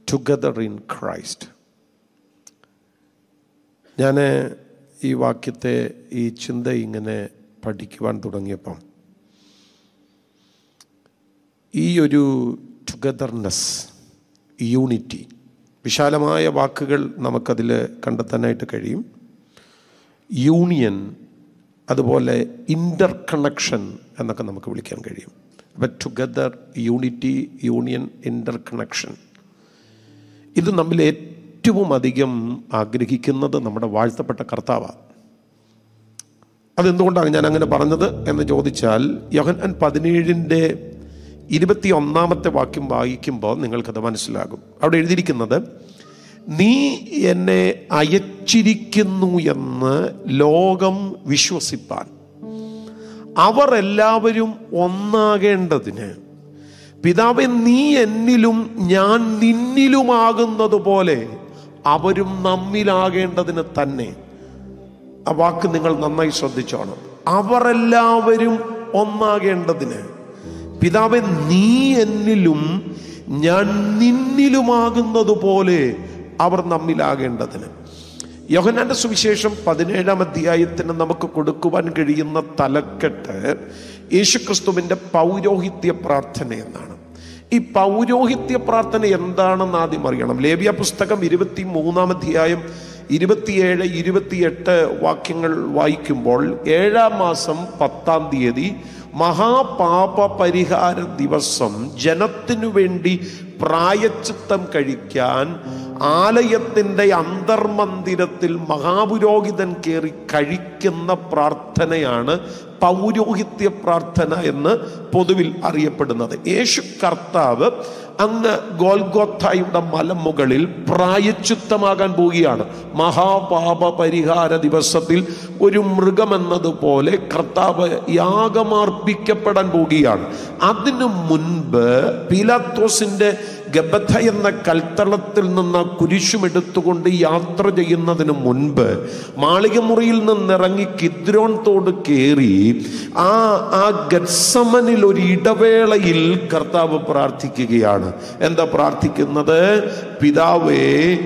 Together in Christ ഞാൻ ഈ വാക്യത്തെ ഈ ചിന്ത ഇങ്ങനെ പഠിക്കുവാൻ തുടങ്ങിയപ്പം ഈ ഒരു ടുഗദർനെസ് യൂണിറ്റി വിശാലമായ വാക്കുകൾ നമുക്കതിൽ കണ്ടെത്താനായിട്ട് കഴിയും യൂണിയൻ അതുപോലെ ഇൻ്റർ കണക്ഷൻ എന്നൊക്കെ നമുക്ക് വിളിക്കാൻ കഴിയും അപ്പം together unity union interconnection ഇത് നമ്മൾ ഏറ്റവും അധികം ആഗ്രഹിക്കുന്നത് നമ്മുടെ വാഴ്ത്തപ്പെട്ട കർത്താവാണ് അതെന്തുകൊണ്ടാണ് ഞാൻ അങ്ങനെ പറഞ്ഞത് എന്ന് ചോദിച്ചാൽ യോഹൻ പതിനേഴിൻ്റെ ഇരുപത്തി ഒന്നാമത്തെ വാക്യം വായിക്കുമ്പോൾ നിങ്ങൾക്കത് മനസ്സിലാകും അവിടെ എഴുതിയിരിക്കുന്നത് നീ എന്നെ അയച്ചിരിക്കുന്നു എന്ന് ലോകം വിശ്വസിപ്പാൻ അവർ എല്ലാവരും ഒന്നാകേണ്ടതിന് പിതാവെ നീ എന്നിലും ഞാൻ നിന്നിലുമാകുന്നത് പോലെ അവരും നമ്മിലാകേണ്ടതിന് തന്നെ ആ വാക്ക് നിങ്ങൾ നന്നായി ശ്രദ്ധിച്ചോണം അവർ എല്ലാവരും ഒന്നാകേണ്ടതിന് പിതാവെ നീ എന്നിലും ഞാൻ നിന്നിലുമാകുന്നത് പോലെ അവർ നമ്മിലാകേണ്ടതിന് യോഹനാന്റെ സുവിശേഷം പതിനേഴാം അധ്യായത്തിന് നമുക്ക് കൊടുക്കുവാൻ കഴിയുന്ന തലക്കെട്ട് യേശുക്രിസ്തുവിന്റെ പൗരോഹിത്യ പ്രാർത്ഥന എന്നാണ് ഈ പൗരോഹിത്യ പ്രാർത്ഥന എന്താണെന്ന് ആദ്യം അറിയണം ലേബിയ പുസ്തകം ഇരുപത്തി മൂന്നാം അധ്യായം ഇരുപത്തിയേഴ് ഇരുപത്തിയെട്ട് വാക്യങ്ങൾ വായിക്കുമ്പോൾ ഏഴാം മാസം പത്താം തീയതി മഹാപാപ പരിഹാര ദിവസം ജനത്തിനു വേണ്ടി പ്രായച്ചിത്തം കഴിക്കാൻ ആലയത്തിൻ്റെ അന്തർമന്ദിരത്തിൽ മഹാപുരോഹിതൻ കയറി കഴിക്കുന്ന പ്രാർത്ഥനയാണ് പൗരോഹിത്യ പ്രാർത്ഥന എന്ന് പൊതുവിൽ അറിയപ്പെടുന്നത് യേശു കർത്താവ് അങ്ങ് ഗോൽഗോത്തായുടെ മലമുകളിൽ പ്രായച്ചിത്തമാകാൻ പോവുകയാണ് മഹാപാപ പരിഹാര ദിവസത്തിൽ ഒരു മൃഗമെന്നതുപോലെ കർത്താവ് യാഗമർപ്പിക്കപ്പെടാൻ പോവുകയാണ് അതിനു മുൻപ് പീലാത്തോസിന്റെ ഗബഥ എന്ന കൽത്തളത്തിൽ നിന്ന് കുരിശുമെടുത്തുകൊണ്ട് യാത്ര ചെയ്യുന്നതിന് മുൻപ് മാളികമുറിയിൽ നിന്നിറങ്ങി കിദ്രോൺ തോട് കയറി ആ ആ ഗത്സമനിൽ ഒരു ഇടവേളയിൽ കർത്താവ് പ്രാർത്ഥിക്കുകയാണ് എന്താ പ്രാർത്ഥിക്കുന്നത് പിതാവേ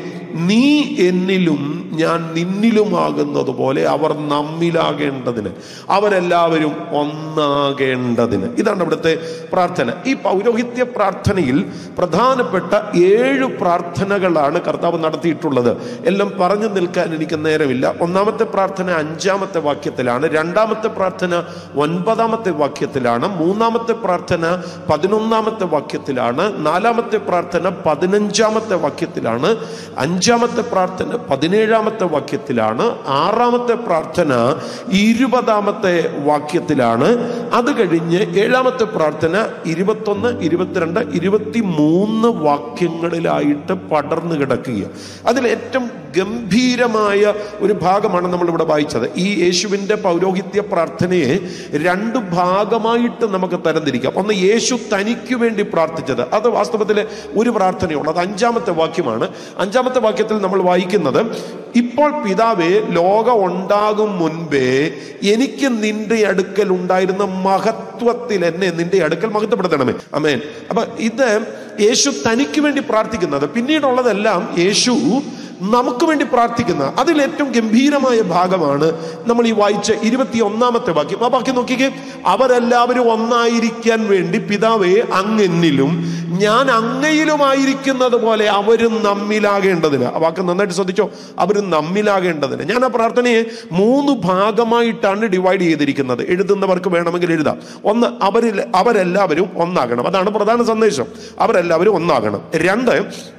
നീ എന്നിലും ഞാൻ നിന്നിലുമാകുന്നത് പോലെ അവർ നമ്മിലാകേണ്ടതിന് അവരെല്ലാവരും ഒന്നാകേണ്ടതിന് ഇതാണ് ഇവിടുത്തെ പ്രാർത്ഥന ഈ പൗരോഹിത്യ പ്രാർത്ഥനയിൽ പ്രധാനപ്പെട്ട ഏഴ് പ്രാർത്ഥനകളാണ് കർത്താവ് നടത്തിയിട്ടുള്ളത് എല്ലാം പറഞ്ഞു നിൽക്കാൻ എനിക്ക് നേരമില്ല ഒന്നാമത്തെ പ്രാർത്ഥന അഞ്ചാമത്തെ വാക്യത്തിലാണ് രണ്ടാമത്തെ പ്രാർത്ഥന ഒൻപതാമത്തെ വാക്യത്തിലാണ് മൂന്നാമത്തെ പ്രാർത്ഥന പതിനൊന്നാമത്തെ വാക്യത്തിലാണ് നാലാമത്തെ പ്രാർത്ഥന പതിനഞ്ചാമത്തെ വാക്യത്തിലാണ് അഞ്ചാമത്തെ പ്രാർത്ഥന പതിനേഴാമത്തെ വാക്യത്തിലാണ് ആറാമത്തെ പ്രാർത്ഥന ഇരുപതാമത്തെ വാക്യത്തിലാണ് അത് കഴിഞ്ഞ് ഏഴാമത്തെ പ്രാർത്ഥന ഇരുപത്തൊന്ന് ഇരുപത്തിരണ്ട് ഇരുപത്തി മൂന്ന് വാക്യങ്ങളിലായിട്ട് പടർന്നു കിടക്കുക അതിൽ ഏറ്റവും ഗംഭീരമായ ഒരു ഭാഗമാണ് നമ്മൾ ഇവിടെ വായിച്ചത് ഈ യേശുവിൻ്റെ പൗരോഹിത്യ പ്രാർത്ഥനയെ രണ്ട് ഭാഗമായിട്ട് നമുക്ക് തരംതിരിക്കാം ഒന്ന് യേശു തനിക്ക് വേണ്ടി പ്രാർത്ഥിച്ചത് അത് വാസ്തവത്തിൽ ഒരു പ്രാർത്ഥനയുള്ളൂ അത് അഞ്ചാമത്തെ വാക്യമാണ് അഞ്ചാമത്തെ വാക്യത്തിൽ നമ്മൾ വായിക്കുന്നത് ഇപ്പോൾ പിതാവേ ലോകം ഉണ്ടാകും മുൻപേ എനിക്ക് നിന്റെ അടുക്കൽ ഉണ്ടായിരുന്ന മഹത്വത്തിൽ എന്നെ നിന്റെ അടുക്കൽ മഹത്വപ്പെടുത്തണമേ അമേൻ അപ്പൊ ഇത് യേശു തനിക്ക് വേണ്ടി പ്രാർത്ഥിക്കുന്നത് പിന്നീടുള്ളതെല്ലാം യേശു നമുക്ക് വേണ്ടി പ്രാർത്ഥിക്കുന്ന അതിൽ ഏറ്റവും ഗംഭീരമായ ഭാഗമാണ് നമ്മൾ ഈ വായിച്ച ഇരുപത്തി ഒന്നാമത്തെ വാക്യം ആ വാക്യം നോക്കിക്കേ അവരെല്ലാവരും ഒന്നായിരിക്കാൻ വേണ്ടി പിതാവേ അങ്ങെന്നിലും ഞാൻ അങ്ങയിലുമായിരിക്കുന്നത് പോലെ അവരും നമ്മിലാകേണ്ടതിന് ആ വാക്ക് നന്നായിട്ട് ശ്രദ്ധിച്ചോ അവരും നമ്മിലാകേണ്ടതിന് ഞാൻ ആ പ്രാർത്ഥനയെ മൂന്ന് ഭാഗമായിട്ടാണ് ഡിവൈഡ് ചെയ്തിരിക്കുന്നത് എഴുതുന്നവർക്ക് വേണമെങ്കിൽ എഴുതാം ഒന്ന് അവരിൽ അവരെല്ലാവരും ഒന്നാകണം അതാണ് പ്രധാന സന്ദേശം അവരെല്ലാവരും ഒന്നാകണം രണ്ട്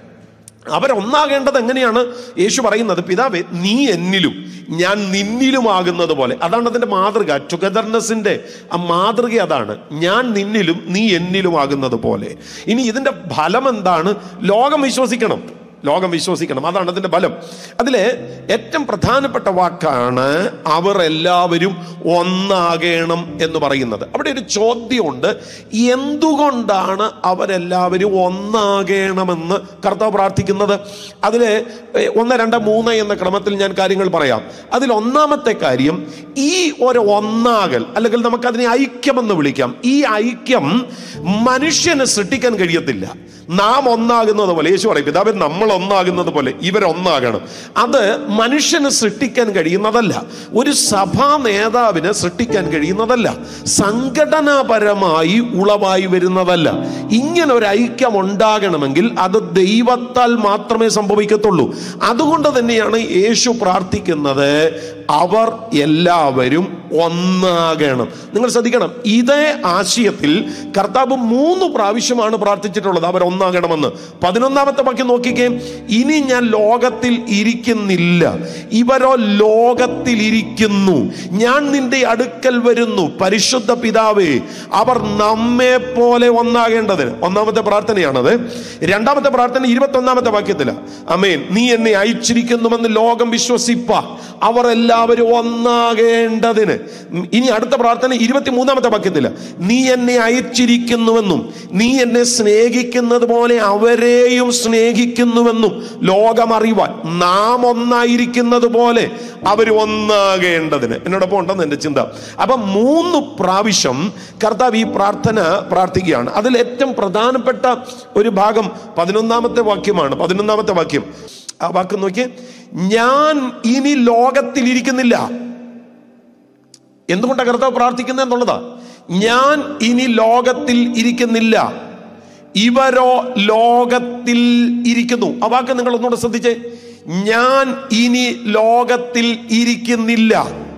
അവരൊന്നാകേണ്ടത് എങ്ങനെയാണ് യേശു പറയുന്നത് പിതാവേ നീ എന്നിലും ഞാൻ നിന്നിലുമാകുന്നത് പോലെ അതാണ് അതിൻ്റെ മാതൃക ടുഗദർനെസ്സിൻ്റെ ആ മാതൃക അതാണ് ഞാൻ നിന്നിലും നീ എന്നിലുമാകുന്നത് പോലെ ഇനി ഇതിൻ്റെ ഫലം എന്താണ് ലോകം വിശ്വസിക്കണം ലോകം വിശ്വസിക്കണം അതാണ് അതിന്റെ ബലം അതിലെ ഏറ്റവും പ്രധാനപ്പെട്ട വാക്കാണ് അവർ എല്ലാവരും ഒന്നാകണം എന്ന് പറയുന്നത് അവിടെ ഒരു ചോദ്യമുണ്ട് എന്തുകൊണ്ടാണ് അവരെല്ലാവരും ഒന്നാകണമെന്ന് കർത്താവ് പ്രാർത്ഥിക്കുന്നത് അതിൽ ഒന്ന് രണ്ട് മൂന്ന് എന്ന ക്രമത്തിൽ ഞാൻ കാര്യങ്ങൾ പറയാം അതിൽ ഒന്നാമത്തെ കാര്യം ഈ ഒരു ഒന്നാകൽ അല്ലെങ്കിൽ നമുക്കതിനെ ഐക്യമെന്ന് വിളിക്കാം ഈ ഐക്യം മനുഷ്യന് സൃഷ്ടിക്കാൻ കഴിയത്തില്ല നാം ഒന്നാകുന്നത് പോലെ യേശു പറയും പിതാവ് നമ്മൾ ഒന്നാകുന്നത് പോലെ ഇവരൊന്നാകണം അത് മനുഷ്യന് സൃഷ്ടിക്കാൻ കഴിയുന്നതല്ല ഒരു സഭാ നേതാവിന് സൃഷ്ടിക്കാൻ കഴിയുന്നതല്ല സംഘടനാപരമായി ഉളവായി വരുന്നതല്ല ഇങ്ങനെ ഒരു ഐക്യം ഉണ്ടാകണമെങ്കിൽ അത് ദൈവത്താൽ മാത്രമേ സംഭവിക്കത്തുള്ളൂ അതുകൊണ്ട് തന്നെയാണ് യേശു പ്രാർത്ഥിക്കുന്നത് അവർ എല്ലാവരും ഒന്നാകണം നിങ്ങൾ ശ്രദ്ധിക്കണം ഇതേ ആശയത്തിൽ കർത്താവ് മൂന്ന് പ്രാവശ്യമാണ് പ്രാർത്ഥിച്ചിട്ടുള്ളത് അവർ ഒന്നാകണമെന്ന് പതിനൊന്നാമത്തെ വാക്യം നോക്കിക്കേ ഇനി ഞാൻ ലോകത്തിൽ ഇരിക്കുന്നില്ല ഇവരോ ലോകത്തിൽ ഇരിക്കുന്നു ഞാൻ നിന്റെ അടുക്കൽ വരുന്നു പരിശുദ്ധ പിതാവേ അവർ നമ്മെ പോലെ ഒന്നാകേണ്ടതിന് ഒന്നാമത്തെ പ്രാർത്ഥനയാണത് രണ്ടാമത്തെ പ്രാർത്ഥന ഇരുപത്തി ഒന്നാമത്തെ വാക്യത്തില് അമേൻ നീ എന്നെ അയച്ചിരിക്കുന്നുവെന്ന് ലോകം വിശ്വസിപ്പ അവർ എല്ലാവരും ഒന്നാകേണ്ടതിന് ഇനി അടുത്ത പ്രാർത്ഥന ഇരുപത്തി മൂന്നാമത്തെ വാക്യത്തില് നീ എന്നെ അയച്ചിരിക്കുന്നുവെന്നും നീ എന്നെ സ്നേഹിക്കുന്നത് പോലെ അവരെയും സ്നേഹിക്കുന്നുവെന്നും ലോകം അറിയുവാൻ നാം ഒന്നായിരിക്കുന്നത് പോലെ അവർ ഒന്നാകേണ്ടതിന് എന്നോടൊപ്പം ഉണ്ടെന്ന് എൻ്റെ ചിന്ത അപ്പൊ മൂന്ന് പ്രാവശ്യം കർത്താവ് ഈ പ്രാർത്ഥന പ്രാർത്ഥിക്കുകയാണ് അതിൽ ഏറ്റവും പ്രധാനപ്പെട്ട ഒരു ഭാഗം പതിനൊന്നാമത്തെ വാക്യമാണ് പതിനൊന്നാമത്തെ വാക്യം ആ വാക്ക് നോക്കി ഞാൻ ഇനി ലോകത്തിൽ ഇരിക്കുന്നില്ല എന്തുകൊണ്ടാണ് കർത്താവ് പ്രാർത്ഥിക്കുന്നത് എന്നുള്ളതാ ഞാൻ ഇനി ലോകത്തിൽ ഇരിക്കുന്നില്ല ഇവരോ ലോകത്തിൽ ഇരിക്കുന്നു ആ വാക്ക് നിങ്ങൾ ഒന്നുകൂടെ ശ്രദ്ധിച്ചേ ഞാൻ ഇനി ലോകത്തിൽ ഇരിക്കുന്നില്ല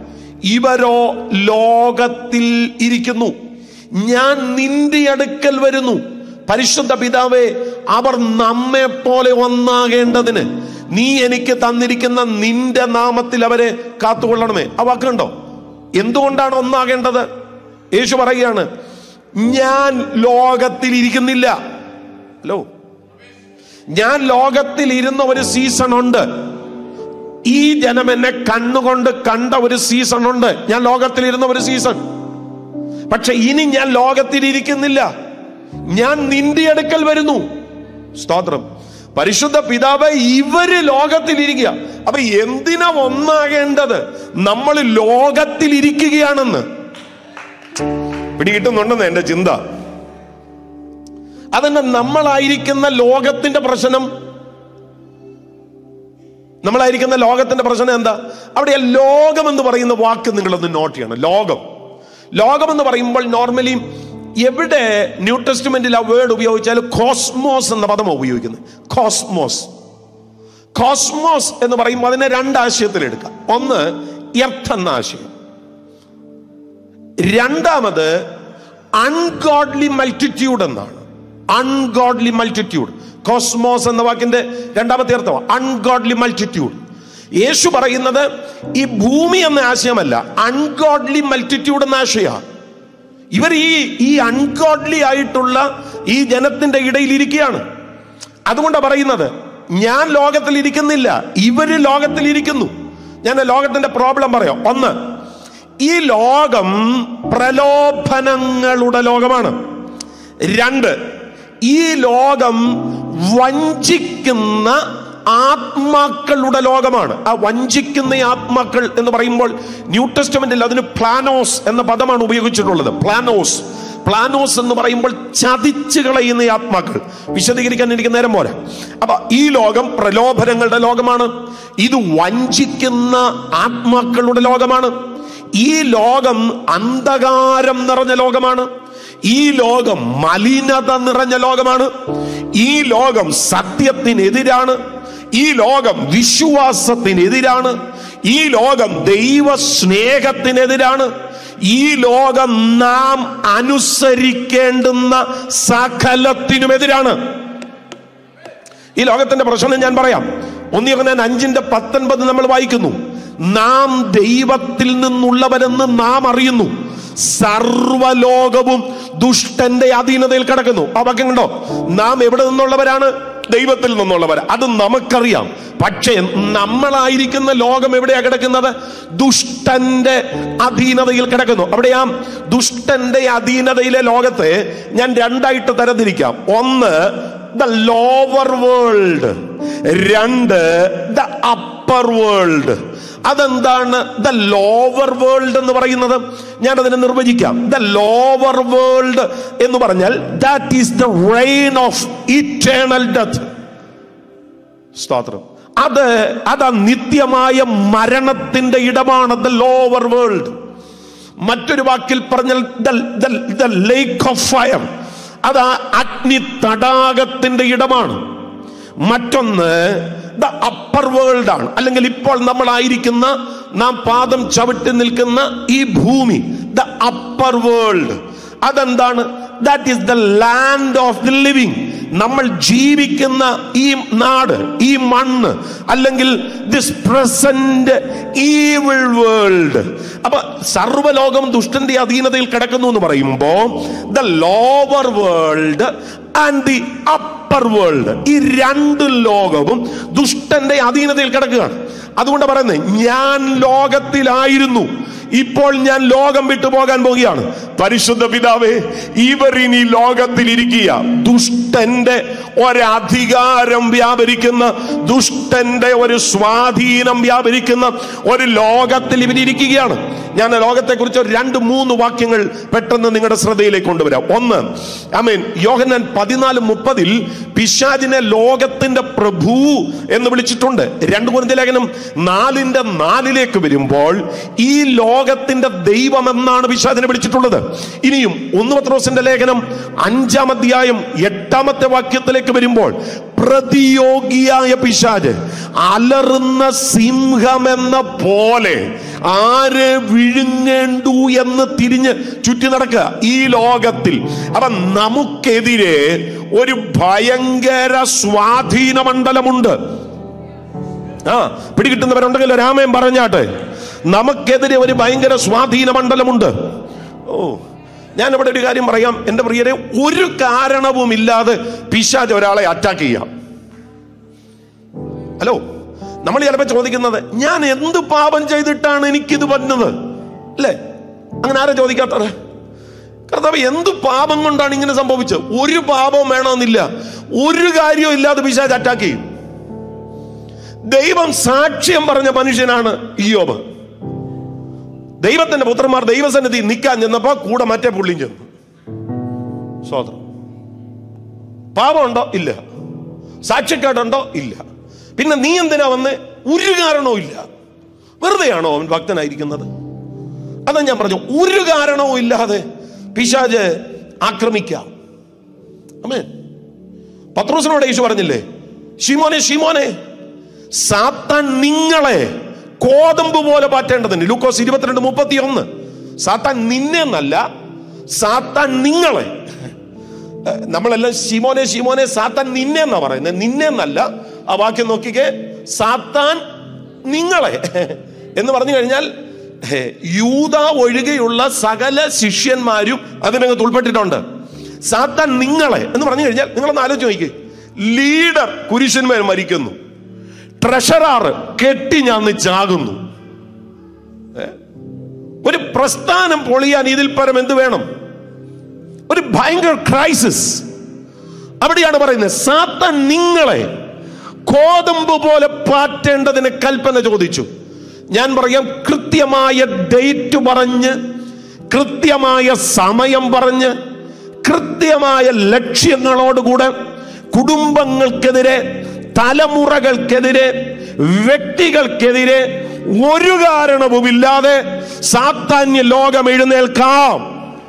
ഇവരോ ലോകത്തിൽ ഇരിക്കുന്നു ഞാൻ നിന്റെ അടുക്കൽ വരുന്നു പരിശുദ്ധ പിതാവേ അവർ നമ്മെ പോലെ ഒന്നാകേണ്ടതിന് നീ എനിക്ക് തന്നിരിക്കുന്ന നിന്റെ നാമത്തിൽ അവരെ കാത്തുകൊള്ളണമേ ആ വാക്കുണ്ടോ എന്തുകൊണ്ടാണ് ഒന്നാകേണ്ടത് യേശു പറയുകയാണ് ഞാൻ ലോകത്തിൽ ഇരിക്കുന്നില്ല ഹലോ ഞാൻ ലോകത്തിൽ ഇരുന്ന ഒരു സീസൺ ഉണ്ട് ഈ ജനം എന്നെ കണ്ണുകൊണ്ട് കണ്ട ഒരു സീസൺ ഉണ്ട് ഞാൻ ലോകത്തിൽ ഇരുന്ന ഒരു സീസൺ പക്ഷെ ഇനി ഞാൻ ലോകത്തിൽ ഇരിക്കുന്നില്ല ഞാൻ നിന്റെ അടുക്കൽ വരുന്നു സ്തോത്രം പരിശുദ്ധ പിതാവ് ഇവര് ലോകത്തിൽ ഇരിക്കുക അപ്പൊ എന്തിനാ ഒന്നാകേണ്ടത് നമ്മൾ ലോകത്തിൽ ഇരിക്കുകയാണെന്ന് പിടികിട്ടുന്നുണ്ടെന്ന് എന്റെ ചിന്ത അതന്നെ നമ്മളായിരിക്കുന്ന ലോകത്തിന്റെ പ്രശ്നം നമ്മളായിരിക്കുന്ന ലോകത്തിന്റെ പ്രശ്നം എന്താ അവിടെ ലോകം എന്ന് പറയുന്ന വാക്ക് നിങ്ങളൊന്ന് നോട്ട് ചെയ്യണം ലോകം ലോകം എന്ന് പറയുമ്പോൾ നോർമലി എവിടെ ന്യൂ ടെസ്റ്റ്മെന്റിൽ ആ വേർഡ് ഉപയോഗിച്ചാൽ കോസ്മോസ് എന്ന പദം ഉപയോഗിക്കുന്നത് കോസ്മോസ് കോസ്മോസ് എന്ന് പറയുമ്പോൾ അതിനെ രണ്ട് ആശയത്തിൽ എടുക്കാം ഒന്ന് എർത്ത് എന്ന ആശയം രണ്ടാമത് അൺഗോഡ്ലി മൾട്ടിറ്റ്യൂഡ് എന്നാണ് അൺഗോഡ്ലി മൾട്ടിറ്റ്യൂഡ് കോസ്മോസ് എന്ന വാക്കിന്റെ രണ്ടാമത്തെ അർത്ഥം അൺഗോഡ്ലി മൾട്ടിറ്റ്യൂഡ് യേശു പറയുന്നത് ഈ ഭൂമി എന്ന ആശയമല്ല അൺഗോഡ്ലി മൾട്ടിറ്റ്യൂഡ് എന്ന ആശയമാണ് ഇവർ ഈ ഈ അൺഗോഡ്ലി ആയിട്ടുള്ള ഈ ജനത്തിന്റെ ഇടയിൽ ഇരിക്കുകയാണ് അതുകൊണ്ടാണ് പറയുന്നത് ഞാൻ ലോകത്തിൽ ഇരിക്കുന്നില്ല ഇവര് ലോകത്തിൽ ഇരിക്കുന്നു ഞാൻ ലോകത്തിന്റെ പ്രോബ്ലം പറയാം ഒന്ന് ഈ ലോകം പ്രലോഭനങ്ങളുടെ ലോകമാണ് രണ്ട് ഈ ലോകം വഞ്ചിക്കുന്ന ആത്മാക്കളുടെ ലോകമാണ് ആ വഞ്ചിക്കുന്ന ഈ ആത്മാക്കൾ എന്ന് പറയുമ്പോൾ ന്യൂ ടെസ്റ്റമെന്റിൽ അതിന് പ്ലാനോസ് എന്ന പദമാണ് ഉപയോഗിച്ചിട്ടുള്ളത് പ്ലാനോസ് പ്ലാനോസ് എന്ന് പറയുമ്പോൾ ചതിച്ചു കളയുന്ന ഈ ആത്മാക്കൾ വിശദീകരിക്കാൻ എനിക്ക് നേരം പോരാ അപ്പൊ ഈ ലോകം പ്രലോഭനങ്ങളുടെ ലോകമാണ് ഇത് വഞ്ചിക്കുന്ന ആത്മാക്കളുടെ ലോകമാണ് ഈ ലോകം അന്ധകാരം നിറഞ്ഞ ലോകമാണ് ഈ ലോകം മലിനത നിറഞ്ഞ ലോകമാണ് ഈ ലോകം സത്യത്തിനെതിരാണ് ഈ ലോകം വിശ്വാസത്തിനെതിരാണ് ഈ ലോകം ദൈവ സ്നേഹത്തിനെതിരാണ് ഈ ലോകം നാം അനുസരിക്കേണ്ടുന്ന സകലത്തിനുമെതിരാണ് ഈ ലോകത്തിന്റെ പ്രശ്നം ഞാൻ പറയാം ഒന്നിറങ്ങാൻ അഞ്ചിന്റെ പത്തൊൻപത് നമ്മൾ വായിക്കുന്നു നാം ദൈവത്തിൽ നിന്നുള്ളവരെന്ന് നാം അറിയുന്നു സർവലോകവും ദുഷ്ടന്റെ അധീനതയിൽ കിടക്കുന്നു ആ വാക്യം കണ്ടോ നാം എവിടെ നിന്നുള്ളവരാണ് ദൈവത്തിൽ നിന്നുള്ളവർ അത് നമുക്കറിയാം പക്ഷേ നമ്മളായിരിക്കുന്ന ലോകം എവിടെയാ കിടക്കുന്നത് ദുഷ്ടന്റെ അധീനതയിൽ കിടക്കുന്നു അവിടെയാ ദുഷ്ടന്റെ അധീനതയിലെ ലോകത്തെ ഞാൻ രണ്ടായിട്ട് തരംതിരിക്കാം ഒന്ന് ദ ലോവർ വേൾഡ് രണ്ട് ദ അപ്പർ വേൾഡ് അതെന്താണ് ദ ലോവർ വേൾഡ് എന്ന് പറയുന്നത് ഞാൻ അതിനെ നിർവചിക്കാം ദ ലോവർ വേൾഡ് എന്ന് പറഞ്ഞാൽ that is the reign of eternal death സ്തോത്രം അത് അത് നിത്യമായ മരണത്തിന്റെ ഇടമാണ് ദ ലോവർ വേൾഡ് മറ്റൊരു വാക്കിൽ പറഞ്ഞാൽ ദ ലേക്ക് ഓഫ് ഫയർ അത് ആ അഗ്നി തടാകത്തിന്റെ ഇടമാണ് മറ്റൊന്ന് ദ അപ്പർ വേൾഡ് ആണ് അല്ലെങ്കിൽ ഇപ്പോൾ നമ്മളായിരിക്കുന്ന നാം പാദം ചവിട്ടി നിൽക്കുന്ന ഈ ഭൂമി ദ അപ്പർ വേൾഡ് അതെന്താണ് that is the land of the living നമ്മൾ ജീവിക്കുന്ന ഈ നാട് ഈ മണ്ണ് അല്ലെങ്കിൽ ദിസ് പ്രസന്റ് ഈവിൾ വേൾഡ് അപ്പൊ സർവ്വലോകം ദുഷ്ടന്റെ അധീനതയിൽ കിടക്കുന്നു എന്ന് പറയുമ്പോ the lower world and the upper world ഈ രണ്ട് ലോകവും ദുഷ്ടന്റെ അധീനതയിൽ കിടക്കുകയാണ് അതുകൊണ്ട് പറയുന്നത് ഞാൻ ലോകത്തിലായിരുന്നു ഇപ്പോൾ ഞാൻ ലോകം വിട്ടു പോകാൻ പോവുകയാണ് പരിശുദ്ധ പിതാവേ ഇവർ ഇനി ലോകത്തിൽ ഇരിക്കുക ദുഷ്ടന്റെ ഒരധികാരം വ്യാപരിക്കുന്ന ദുഷ്ടന്റെ ഒരു സ്വാധീനം വ്യാപരിക്കുന്ന ഒരു ലോകത്തിൽ ഇവരിയ്ക്കുകയാണ് ഞാൻ ലോകത്തെക്കുറിച്ച് ഒരു രണ്ട് മൂന്ന് വാക്യങ്ങൾ പെട്ടെന്ന് നിങ്ങളുടെ ശ്രദ്ധയിലേക്ക് കൊണ്ടുവരാം ഒന്ന് ഐ മീൻ യോഹന്നാൻ പതിനാല് മുപ്പതിൽ പിശാജിനെ ലോകത്തിന്റെ പ്രഭു എന്ന് വിളിച്ചിട്ടുണ്ട് രണ്ട് കുറിന്റെ ലേഖനം നാലിന്റെ നാലിലേക്ക് വരുമ്പോൾ ഈ ലോകത്തിന്റെ ദൈവം എന്നാണ് പിശാജിനെ വിളിച്ചിട്ടുള്ളത് ഇനിയും ഒന്ന് പത്രോസിന്റെ ലേഖനം അഞ്ചാം അധ്യായം എട്ടാമത്തെ വാക്യത്തിലേക്ക് വരുമ്പോൾ പ്രതിയോഗിയായ പിശാജ് അലറുന്ന സിംഹമെന്ന പോലെ ആരെ വിഴുങ്ങേണ്ടു എന്ന് തിരിഞ്ഞ് ചുറ്റി നടക്കുക ഈ ലോകത്തിൽ അപ്പൊ നമുക്കെതിരെ ഒരു ഭയങ്കര സ്വാധീന മണ്ഡലമുണ്ട് ആ പിടികിട്ടുന്നവരുണ്ടെങ്കിൽ രാമയം പറഞ്ഞാട്ടെ നമുക്കെതിരെ ഒരു ഭയങ്കര സ്വാധീന മണ്ഡലമുണ്ട് ഓ ഞാൻ ഇവിടെ ഒരു കാര്യം പറയാം എൻ്റെ പ്രിയരെ ഒരു കാരണവും ഇല്ലാതെ പിശാജ് ഒരാളെ അറ്റാക്ക് ചെയ്യാം ഹലോ നമ്മൾ ചിലപ്പോൾ ചോദിക്കുന്നത് ഞാൻ എന്ത് പാപം ചെയ്തിട്ടാണ് എനിക്കിത് വന്നത് അല്ലേ അങ്ങനെ ആരും ചോദിക്കാത്തത് കർത്താവ് എന്ത് പാപം കൊണ്ടാണ് ഇങ്ങനെ സംഭവിച്ചത് ഒരു പാപവും വേണമെന്നില്ല ഒരു കാര്യവും ഇല്ലാതെ പിശാജ് അറ്റാക്ക് ചെയ്യും ദൈവം സാക്ഷ്യം പറഞ്ഞ മനുഷ്യനാണ് ഇയോബ് ദൈവത്തിന്റെ പുത്രന്മാർ ദൈവസന്നിധി നിൽക്കാൻ ചെന്നപ്പോ കൂടെ മറ്റേ പുള്ളിയും ചെന്നു സ്വതന്ത്രം പാപമുണ്ടോ ഇല്ല സാക്ഷ്യക്കേടുണ്ടോ ഇല്ല പിന്നെ നീ എന്തിനാ വന്ന് ഒരു കാരണവും ഇല്ല വെറുതെയാണോ അവൻ ഭക്തനായിരിക്കുന്നത് അതാ ഞാൻ പറഞ്ഞു ഒരു കാരണവും ഇല്ലാതെ പിശാജ് ആക്രമിക്കാം അമ്മേ പത്രോസിനോട് യേശു പറഞ്ഞില്ലേ ഷിമോനെ ഷിമോനെ സാത്താൻ നിങ്ങളെ കോതമ്പ് പോലെ പാറ്റേണ്ടതുണ്ട് ലൂക്കോസ് ഇരുപത്തിരണ്ട് മുപ്പത്തി ഒന്ന് സാത്താൻ നിന്നെ എന്നല്ല സാത്താൻ നിങ്ങളെ ഏഹ് നമ്മളെല്ലാം ശിമോനെ ശിമോനെ സാത്താൻ നിന്നെ എന്നാ പറയുന്നത് നിന്നെ എന്നല്ല ആ വാക്യം നോക്കിക്കേ സാത്താൻ നിങ്ങളെ എന്ന് പറഞ്ഞു കഴിഞ്ഞാൽ ഏഹ് യൂത ഒഴികെയുള്ള സകല ശിഷ്യന്മാരും അതിനകത്ത് ഉൾപ്പെട്ടിട്ടുണ്ട് സാത്താൻ നിങ്ങളെ എന്ന് പറഞ്ഞു കഴിഞ്ഞാൽ നിങ്ങളൊന്ന് ആലോചിച്ച് നോക്കിക്കേ ലീഡർ കുരിശന്മേൽ മരിക്കുന്നു ട്രഷറാർ കെട്ടി ഞാൻ ചാകുന്നു ഏ? ഒരു പ്രസ്ഥാനം പൊളിയാൻ ഇതിൽ പരം എന്ത് വേണം ഒരു ഭയങ്കര ക്രൈസിസ് അവിടെയാണ് പറയുന്നത് സാത്താൻ നിങ്ങളെ കോതമ്പ് പോലെ പാറ്റേണ്ടതിന് കൽപ്പന ചോദിച്ചു ഞാൻ പറയാം കൃത്യമായ ഡേറ്റ് പറഞ്ഞ് കൃത്യമായ സമയം പറഞ്ഞ് കൃത്യമായ ലക്ഷ്യങ്ങളോടുകൂടെ കുടുംബങ്ങൾക്കെതിരെ തലമുറകൾക്കെതിരെ വ്യക്തികൾക്കെതിരെ ഒരു കാരണവുമില്ലാതെ സാത്താന്യ ലോകം എഴുന്നേൽക്കാം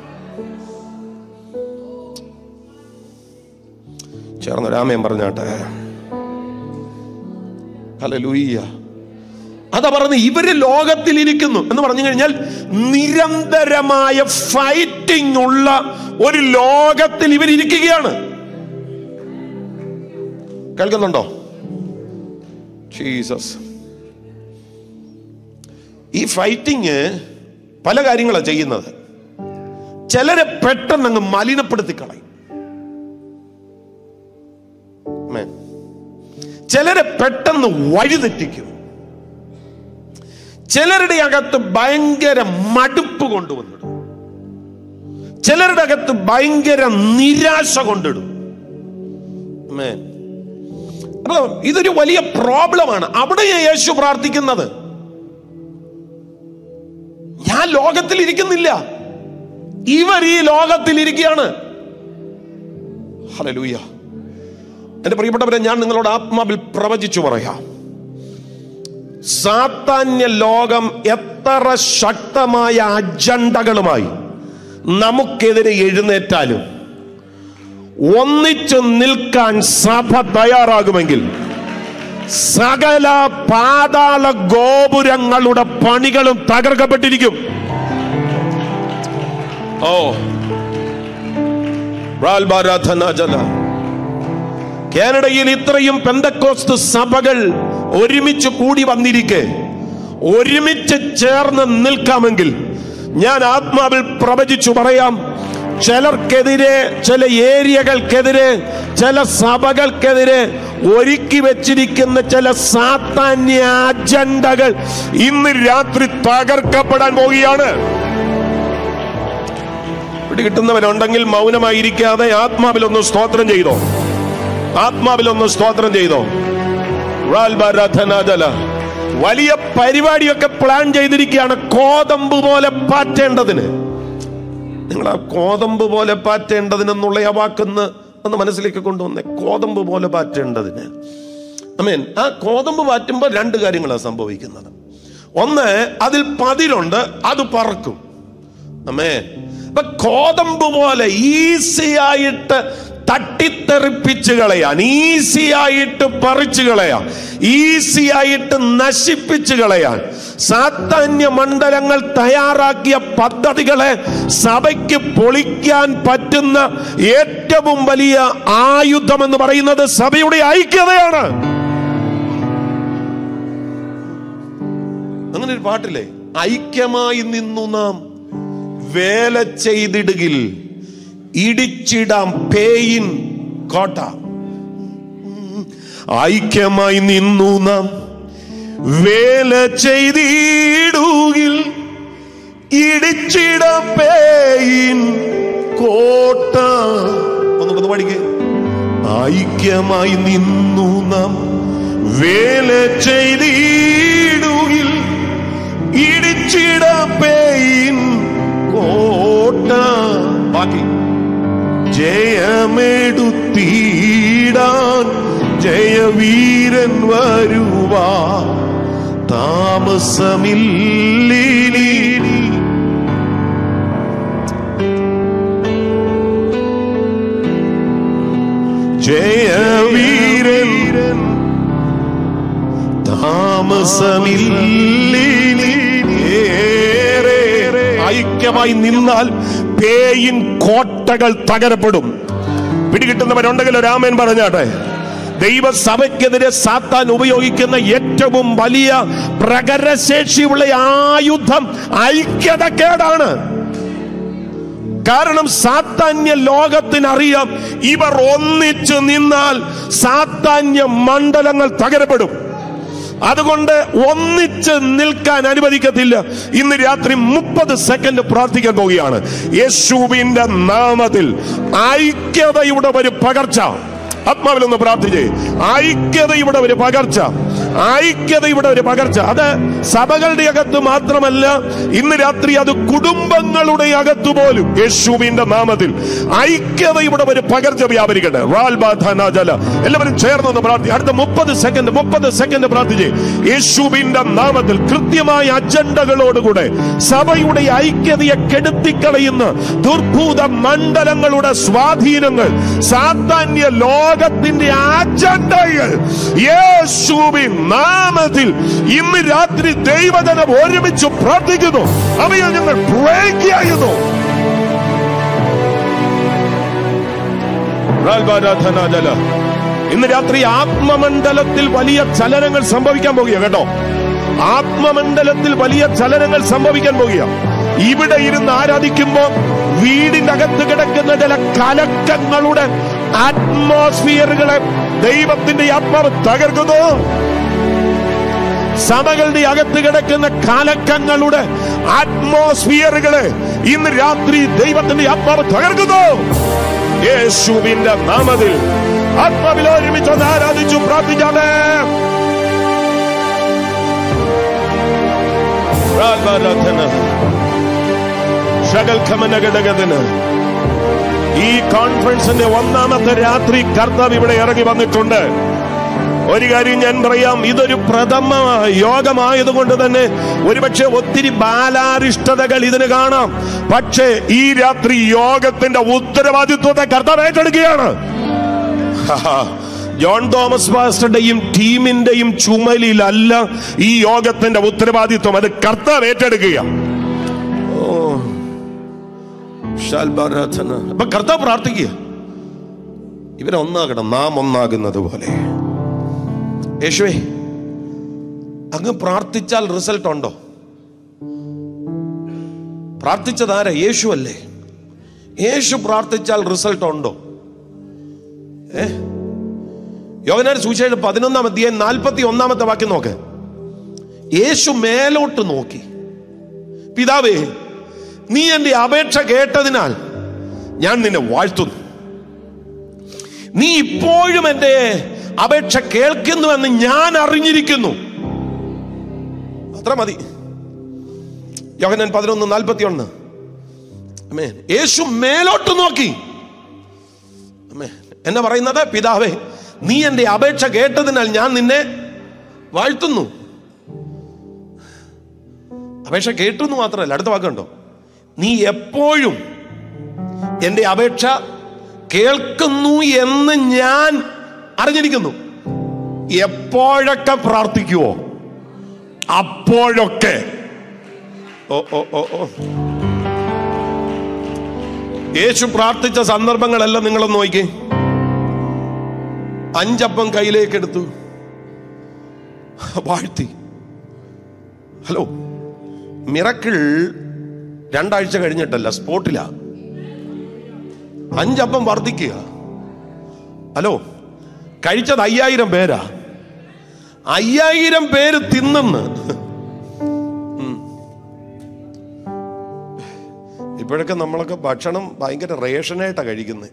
ചേർന്ന് രാമയം പറഞ്ഞാട്ടെ ഹല്ലേലൂയ്യ അതാ പറഞ്ഞ് ഇവര് ലോകത്തിലിരിക്കുന്നു എന്ന് പറഞ്ഞു കഴിഞ്ഞാൽ നിരന്തരമായ ഫൈറ്റിംഗ് ഉള്ള ഒരു ലോകത്തിൽ ഇവരിയ്ക്കുകയാണ് കേൾക്കുന്നുണ്ടോ ജീസസ് ഈ ഫൈറ്റിങ് പല കാര്യങ്ങളാണ് ചെയ്യുന്നത് ചിലരെ പെട്ടെന്ന് അങ്ങ് മലിനപ്പെടുത്തി കളയും Amen. ചിലരെ പെട്ടെന്ന് വഴിതെറ്റിക്കും ചിലരുടെ അകത്ത് ഭയങ്കര മടുപ്പ് കൊണ്ടുവന്നിടും ചിലരുടെ അകത്ത് ഭയങ്കര നിരാശ കൊണ്ടിടും Amen. അപ്പൊ ഇതൊരു വലിയ പ്രോബ്ലമാണ് അവിടെയാണ് യേശു പ്രാർത്ഥിക്കുന്നത് ഞാൻ ലോകത്തിൽ ഇരിക്കുന്നില്ല ഇവർ ഈ ലോകത്തിൽ ഇരിക്കുകയാണ് ഹലലൂയ എന്റെ പ്രിയപ്പെട്ടവരെ ഞാൻ നിങ്ങളോട് ആത്മാവിൽ പ്രവചിച്ചു പറയാം സാത്താന്യ ലോകം എത്ര ശക്തമായ അജണ്ടകളുമായി നമുക്കെതിരെ എഴുന്നേറ്റാലും ഒന്നിച്ചു നിൽക്കാൻ സഭ തയ്യാറാകുമെങ്കിൽ സകല പാതാള ഗോപുരങ്ങളുടെ പണികളും തകർക്കപ്പെട്ടിരിക്കും ഓ ജല കാനഡയിൽ ഇത്രയും പെന്തക്കോസ്ത് സഭകൾ ഒരുമിച്ച് കൂടി വന്നിരിക്കെ ഒരുമിച്ച് ചേർന്ന് നിൽക്കാമെങ്കിൽ ഞാൻ ആത്മാവിൽ പ്രവചിച്ചു പറയാം ചിലർക്കെതിരെ ചില ഏരിയകൾക്കെതിരെ ചില സഭകൾക്കെതിരെ ഒരുക്കി വെച്ചിരിക്കുന്ന ചില സാത്താന്യ അജണ്ടകൾ ഇന്ന് രാത്രി തകർക്കപ്പെടാൻ പോവുകയാണ് പിടികിട്ടുന്നവരുണ്ടെങ്കിൽ മൗനമായിരിക്കാതെ ആത്മാവിലൊന്ന് സ്തോത്രം ചെയ്തോ ആത്മാവിലൊന്ന് സ്തോത്രം ചെയ്തോ റാൽബാരാധനാജല. വലിയ പരിപാടിയൊക്കെ പ്ലാൻ ചെയ്തിരിക്കുകയാണ് കോതമ്പ് പോലെ പാറ്റേണ്ടതിന് നിങ്ങൾ ആ കോതമ്പ് പോലെ പാറ്റേണ്ടതിനെന്നുള്ള ആ വാക്കൊന്ന് ഒന്ന് മനസ്സിലേക്ക് കൊണ്ടുവന്നേ കോതമ്പ് പോലെ പാറ്റേണ്ടതിന് അമേൻ ആ കോതമ്പ് പാറ്റുമ്പോൾ രണ്ട് കാര്യങ്ങളാണ് സംഭവിക്കുന്നത് ഒന്ന് അതിൽ പതിരുണ്ട് അത് പറക്കും അമേ അപ്പൊ കോതമ്പ് പോലെ ഈസി ആയിട്ട് തട്ടിത്തെറിപ്പിച്ച് കളയാൻ ഈസി ആയിട്ട് പറിച്ചു കളയാൻ ഈസി ആയിട്ട് നശിപ്പിച്ചു കളയാൻ സാത്താന്യ മണ്ഡലങ്ങൾ തയ്യാറാക്കിയ പദ്ധതികളെ സഭയ്ക്ക് പൊളിക്കാൻ പറ്റുന്ന ഏറ്റവും വലിയ ആയുധം എന്ന് പറയുന്നത് സഭയുടെ ഐക്യതയാണ് അങ്ങനെ ഒരു പാട്ടില്ലേ ഐക്യമായി നിന്നു നാം വേല ചെയ്തിടുകിൽ ഇടിച്ചിടാം പേയിൻ കോട്ട ഉം. ഐക്യമായി നിന്നു നാം വേല ചെയ്തിടുകിൽ ഇടിച്ചിടാം പേയിൻ കോട്ട ഒന്നുകൂടെ പഠിക്കേ ഐക്യമായി നിന്നു നാം വേല ചെയ്തിടുകിൽ ഇടിച്ചിടാം പേയിൻ കോട്ട ബാക്കി ജയമെടുത്തിടാൻ ജയവീരൻ വരുവാ താമസമില്ലീനി ജയവീരൻ താമസമില്ലീനി ഏറെ ഐക്യമായി നിന്നാൽ പേയിൻ കോട്ടകൾ തകരപ്പെടും പിടികിട്ടുന്നവരുണ്ടെങ്കിൽ രാമൻ പറഞ്ഞാട്ടെ ദൈവസഭയ്ക്കെതിരെ സാത്താൻ ഉപയോഗിക്കുന്ന ഏറ്റവും വലിയ പ്രകരശേഷിയുള്ള ആയുധം ഐക്യതക്കേടാണ് കാരണം സാത്താന്യ ലോകത്തിനറിയാം ഇവർ ഒന്നിച്ചു നിന്നാൽ സാത്താന്യ മണ്ഡലങ്ങൾ തകരപ്പെടും അതുകൊണ്ട് ഒന്നിച്ച് നിൽക്കാൻ അനുവദിക്കത്തില്ല ഇന്ന് രാത്രി മുപ്പത് സെക്കൻഡ് പ്രാർത്ഥിക്കാൻ പോവുകയാണ് യേശുവിന്റെ നാമത്തിൽ ഐക്യതയുടെ ഒരു പകർച്ച ആത്മാവിലൊന്ന് പ്രാർത്ഥിച്ചേ ഐക്യതയുടെ ഒരു പകർച്ച ഐക്യതയുടെ ഒരു പകർച്ച അത് സഭകളുടെ അകത്ത് മാത്രമല്ല ഇന്ന് രാത്രി അത് കുടുംബങ്ങളുടെ അകത്ത് പോലും യേശുവിന്റെ നാമത്തിൽ ഐക്യതയുടെ ഒരു പകർച്ച വ്യാപരിക്കട്ടെ റാൽബാധനാജല എല്ലാവരും ചേർന്നൊന്ന് പ്രാർത്ഥി അടുത്ത മുപ്പത് സെക്കൻഡ് മുപ്പത് സെക്കൻഡ് പ്രാർത്ഥിച്ചേ യേശുവിന്റെ നാമത്തിൽ കൃത്യമായ അജണ്ടകളോടുകൂടെ സഭയുടെ ഐക്യതയെ കെടുത്തിക്കളയുന്ന ദുർഭൂത മണ്ഡലങ്ങളുടെ സ്വാധീനങ്ങൾ സാധാന്യ ലോകത്തിന്റെ അജണ്ടകൾ യേശുവിൻ നാമത്തിൽ ഇന്ന് രാത്രി ദൈവജനം ഒരുമിച്ച് പ്രാർത്ഥിക്കുന്നു അവയെ ഞങ്ങൾ ബ്രേക്ക് ചെയ്യുന്നു റാൽബാരാധനാജല. ഇന്ന് രാത്രി ആത്മമണ്ഡലത്തിൽ വലിയ ചലനങ്ങൾ സംഭവിക്കാൻ പോകുക കേട്ടോ ആത്മമണ്ഡലത്തിൽ വലിയ ചലനങ്ങൾ സംഭവിക്കാൻ പോകുക ഇവിടെ ഇരുന്ന് ആരാധിക്കുമ്പോ വീടിന്റെ അകത്ത് കിടക്കുന്ന ചില കലക്കങ്ങളുടെ അറ്റ്മോസ്ഫിയറുകളെ ദൈവത്തിന്റെ അപ്പർ തകർക്കുന്നു സഭകളുടെ അകത്ത് കിടക്കുന്ന കാലക്കങ്ങളുടെ അറ്റ്മോസ്ഫിയറുകളെ ഇന്ന് രാത്രി ദൈവത്തിന്റെ അപ്പർ തകർക്കുന്നു യേശുവിന്റെ നാമത്തിൽ ആത്മാവിൽ ഒരുമിച്ച് ഒന്ന് ആരാധിച്ചു പ്രാർത്ഥിക്കാമേ പ്രാർത്ഥന ഷകൽഖമനഘടകത്തിന് ഈ കോൺഫറൻസിന്റെ ഒന്നാമത്തെ രാത്രി കർത്താവ് ഇവിടെ ഇറങ്ങി വന്നിട്ടുണ്ട് ഒരു കാര്യം ഞാൻ പറയാം ഇതൊരു പ്രഥമ യോഗമായതുകൊണ്ട് തന്നെ ഒരുപക്ഷെ ഒത്തിരി ബാലാരിഷ്ടതകൾ ഇതിന് കാണാം പക്ഷേ ഈ രാത്രി യോഗത്തിന്റെ ഉത്തരവാദിത്വത്തെ കർത്താവ് ഏറ്റെടുക്കുകയാണ് ഹാ. ജോൺ തോമസ് പാസ്റ്ററുടെയും ടീമിന്റെയും ചുമലിലല്ല ഈ യോഗത്തിന്റെ ഉത്തരവാദിത്വം അത് കർത്താവ് ഏറ്റെടുക്കുക ഓ ശാൽബാരാധന അപ്പൊ കർത്താവ് പ്രാർത്ഥിക്കുക ഇവരൊന്നാകണം നാം ഒന്നാകുന്നത് പോലെ യേശുവേ അങ്ങ് പ്രാർത്ഥിച്ചാൽ റിസൾട്ട് ഉണ്ടോ പ്രാർത്ഥിച്ചതാരാ യേശു അല്ലേ യേശു പ്രാർത്ഥിച്ചാൽ റിസൾട്ട് ഉണ്ടോ ഏ യോഗനാട് സൂചിച്ച പതിനൊന്നാം അധ്യായം നാൽപ്പത്തി ഒന്നാമത്തെ വാക്യം നോക്ക് യേശു മേലോട്ട് നോക്കി പിതാവേ നീ എന്റെ അപേക്ഷ കേട്ടതിനാൽ ഞാൻ നിന്നെ വാഴ്ത്തുന്നു നീ ഇപ്പോഴും എന്റെ അപേക്ഷ കേൾക്കുന്നുവെന്ന് ഞാൻ അറിഞ്ഞിരിക്കുന്നു അത്ര മതി യോഹനൻ പതിനൊന്ന് നാൽപ്പത്തി ഒന്ന് അമേൻ യേശു മേലോട്ട് നോക്കി അമേൻ എന്നെ പറയുന്നത് പിതാവേ നീ എന്റെ അപേക്ഷ കേട്ടതിനാൽ ഞാൻ നിന്നെ വാഴ്ത്തുന്നു അപേക്ഷ കേട്ടു എന്ന് മാത്രമല്ല അടുത്ത വാക്കുണ്ടോ നീ എപ്പോഴും എന്റെ അപേക്ഷ കേൾക്കുന്നു എന്ന് ഞാൻ അറിഞ്ഞിരിക്കുന്നു എപ്പോഴൊക്കെ പ്രാർത്ഥിക്കുവോ അപ്പോഴൊക്കെ ഓ ഓ ഓ ഓ യേശു പ്രാർത്ഥിച്ച സന്ദർഭങ്ങളെല്ലാം നിങ്ങളൊന്ന് നോക്കിക്കേ അഞ്ചപ്പം കയ്യിലേക്ക് എടുത്തു വാഴ്ത്തി ഹലോ മിറക്കിൾ രണ്ടാഴ്ച കഴിഞ്ഞിട്ടല്ല സ്പോട്ടിലാ അഞ്ചപ്പം വർദ്ധിക്കുക ഹലോ കഴിച്ചത് അയ്യായിരം പേരാ അയ്യായിരം പേര് തിന്നെന്ന് ഉം. ഇപ്പോഴൊക്കെ നമ്മളൊക്കെ ഭക്ഷണം ഭയങ്കര റേഷനായിട്ടാ കഴിക്കുന്നത്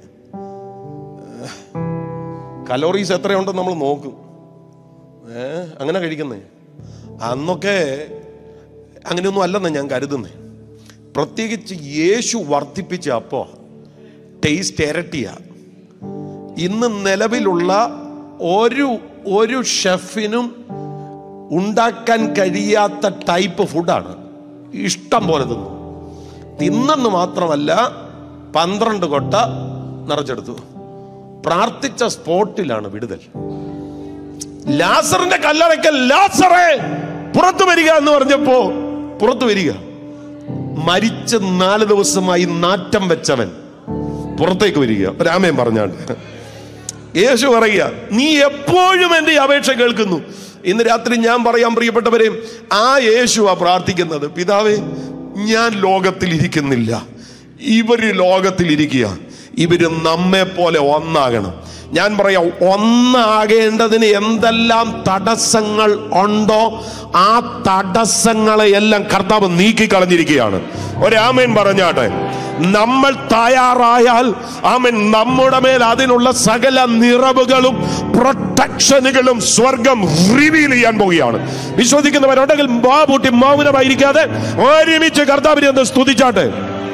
കലോറീസ് എത്രയുണ്ടെന്ന് നമ്മൾ നോക്കും ഏ അങ്ങനെ കഴിക്കുന്നേ അന്നൊക്കെ അങ്ങനെയൊന്നും അല്ലെന്ന് ഞാൻ കരുതുന്നേ പ്രത്യേകിച്ച് യേശു വർദ്ധിപ്പിച്ച അപ്പോ ടേസ്റ്റ് ഇരട്ടിയ ഇന്ന് നിലവിലുള്ള ഒരു ഒരു ഷെഫിനും ഉണ്ടാക്കാൻ കഴിയാത്ത ടൈപ്പ് ഫുഡാണ് ഇഷ്ടം പോലെ തിന്നു തിന്നെന്ന് മാത്രമല്ല പന്ത്രണ്ട് കൊട്ട നിറച്ചെടുത്തു പ്രാർത്ഥിച്ച സ്പോട്ടിലാണ് വിടുതൽ ലാസറിന്റെ കല്ലറയ്ക്കൽ ലാസറെ പുറത്തു വരിക എന്ന് പറഞ്ഞപ്പോ പുറത്തു വരിക മരിച്ച നാല് ദിവസമായി നാറ്റം വെച്ചവൻ പുറത്തേക്ക് വരിക രാമയും പറഞ്ഞാണ്ട് യേശു പറയുക നീ എപ്പോഴും എൻ്റെ അപേക്ഷ കേൾക്കുന്നു ഇന്ന് രാത്രി ഞാൻ പറയാൻ പ്രിയപ്പെട്ടവരെ ആ യേശുവാ പ്രാർത്ഥിക്കുന്നത് പിതാവേ ഞാൻ ലോകത്തിൽ ഇരിക്കുന്നില്ല ഇവര് ലോകത്തിൽ ഇരിക്കുക ഇവര് നമ്മെ പോലെ ഒന്നാകണം ഞാൻ പറയാം ഒന്നാകേണ്ടതിന് എന്തെല്ലാം തടസ്സങ്ങൾ ഉണ്ടോ ആ തടസ്സങ്ങളെ എല്ലാം കർത്താവ് നീക്കി കളഞ്ഞിരിക്കുകയാണ് ഒരാമേൻ പറഞ്ഞാട്ടെ നമ്മൾ തയ്യാറായാൽ ആമൻ നമ്മുടെ മേൽ അതിനുള്ള സകല നിറവുകളും പ്രൊട്ടക്ഷനുകളും സ്വർഗം റിവീൽ ചെയ്യാൻ പോവുകയാണ് വിശ്വസിക്കുന്നവരുണ്ടെങ്കിൽ മാപൂട്ടി മൗനമായിരിക്കാതെ ഒരുമിച്ച് കർത്താവിനെ ഒന്ന് സ്തുതിച്ചാട്ടെ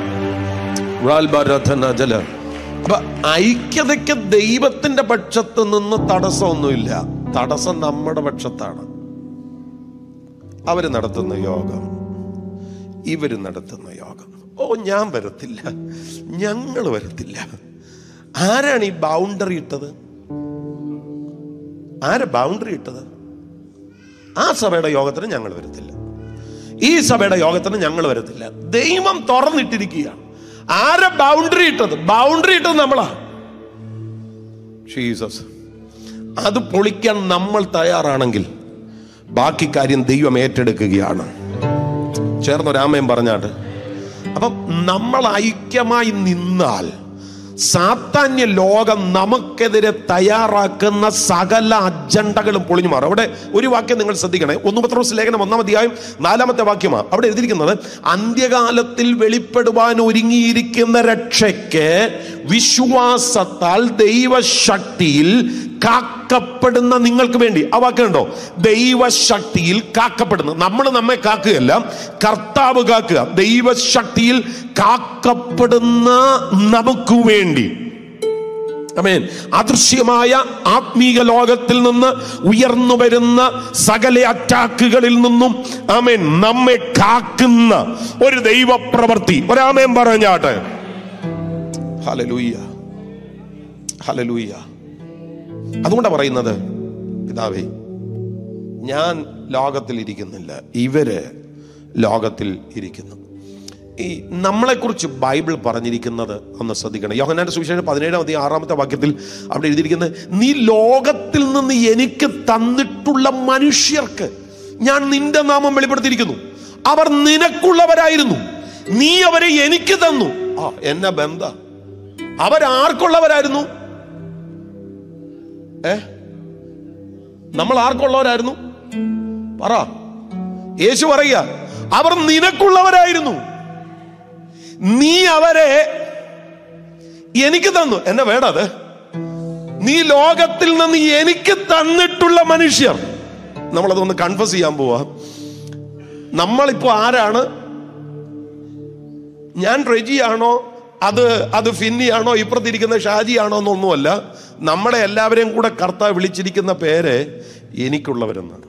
ജല അപ്പൊ ഐക്യതയ്ക്ക് ദൈവത്തിന്റെ പക്ഷത്ത് നിന്ന് തടസ്സമൊന്നുമില്ല തടസ്സം നമ്മുടെ പക്ഷത്താണ് അവര് നടത്തുന്ന യോഗം ഇവര് നടത്തുന്ന യോഗം ഓ ഞാൻ വരത്തില്ല ഞങ്ങൾ വരത്തില്ല ആരാണ് ഈ ബൗണ്ടറി ഇട്ടത് ആരാ ബൗണ്ടറി ഇട്ടത് ആ സഭയുടെ യോഗത്തിന് ഞങ്ങൾ വരത്തില്ല ഈ സഭയുടെ യോഗത്തിന് ഞങ്ങൾ വരത്തില്ല ദൈവം തുറന്നിട്ടിരിക്കുകയാണ് ആരെ ബൗണ്ടറി ഇട്ടത് ബൗണ്ടറി ഇട്ടത് നമ്മളാ ജീസസ് അത് പൊളിക്കാൻ നമ്മൾ തയ്യാറാണെങ്കിൽ ബാക്കി കാര്യം ദൈവം ഏറ്റെടുക്കുകയാണ് ചേർന്ന് രാമയം പറഞ്ഞാട്ട് അപ്പം നമ്മൾ ഐക്യമായി നിന്നാൽ സാത്താന്യ ലോകം നമുക്കെതിരെ തയ്യാറാക്കുന്ന സകല അജണ്ടകളും പൊളിഞ്ഞു മാറും അവിടെ ഒരു വാക്യം നിങ്ങൾ ശ്രദ്ധിക്കണേ ഒന്ന് പത്രോസ് ലേഖനം ഒന്നാം അധ്യായം നാലാമത്തെ വാക്യമാണ് അവിടെ എഴുതിയിരിക്കുന്നത് അന്ത്യകാലത്തിൽ വെളിപ്പെടുവാൻ ഒരുങ്ങിയിരിക്കുന്ന രക്ഷയ്ക്ക് വിശ്വാസത്താൽ ദൈവശക്തിയിൽ കാക്കപ്പെടുന്ന നിങ്ങൾക്ക് വേണ്ടി ആ വാക്കുണ്ടോ ദൈവശക്തിയിൽ കാക്കപ്പെടുന്നു നമ്മൾ നമ്മെ കാക്കുകയല്ല കർത്താവ് കാക്കുക ദൈവശക്തിയിൽ കാക്കപ്പെടുന്ന നമുക്ക് വേണ്ടി അമേൻ അദൃശ്യമായ ആത്മീക ലോകത്തിൽ നിന്ന് ഉയർന്നു വരുന്ന സകല അറ്റാക്കുകളിൽ നിന്നും അമേൻ നമ്മെ കാക്കുന്ന ഒരു ദൈവപ്രവൃത്തി ഒരാമേൻ പറഞ്ഞാട്ടെ ഹലലൂയ്യ ഹലലൂയ്യ അതുകൊണ്ടാണ് പറയുന്നത് പിതാവേ ഞാൻ ലോകത്തിൽ ഇരിക്കുന്നില്ല ഇവര് ലോകത്തിൽ ഇരിക്കുന്നു ഈ നമ്മളെക്കുറിച്ച് ബൈബിൾ പറഞ്ഞിരിക്കുന്നത് ഒന്ന് ശ്രദ്ധിക്കണം യോഹനാന്റെ സുവിശേഷം പതിനേഴാം അധികം ആറാമത്തെ വാക്യത്തിൽ അവിടെ എഴുതിയിരിക്കുന്നത് നീ ലോകത്തിൽ നിന്ന് എനിക്ക് തന്നിട്ടുള്ള മനുഷ്യർക്ക് ഞാൻ നിന്റെ നാമം വെളിപ്പെടുത്തിയിരിക്കുന്നു അവർ നിനക്കുള്ളവരായിരുന്നു നീ അവരെ എനിക്ക് തന്നു ആ എന്നെ ബന്ധ അവരാർക്കുള്ളവരായിരുന്നു ഏ നമ്മൾ ആർക്കുള്ളവരായിരുന്നു പറ യേശു പറയുക അവർ നിനക്കുള്ളവരായിരുന്നു നീ അവരെ എനിക്ക് തന്നു എന്നെ വേണ്ടത് നീ ലോകത്തിൽ നിന്ന് എനിക്ക് തന്നിട്ടുള്ള മനുഷ്യർ നമ്മളതൊന്ന് കൺഫസ് ചെയ്യാൻ പോവാ നമ്മളിപ്പോ ആരാണ് ഞാൻ റെജിയാണോ അത് അത് ഫിന്നിയാണോ ഇപ്പുറത്തിരിക്കുന്ന ഷാജിയാണോ എന്നൊന്നുമല്ല നമ്മളെ എല്ലാവരെയും കൂടെ കർത്താവ് വിളിച്ചിരിക്കുന്ന പേര് എനിക്കുള്ളവരെന്നാണ്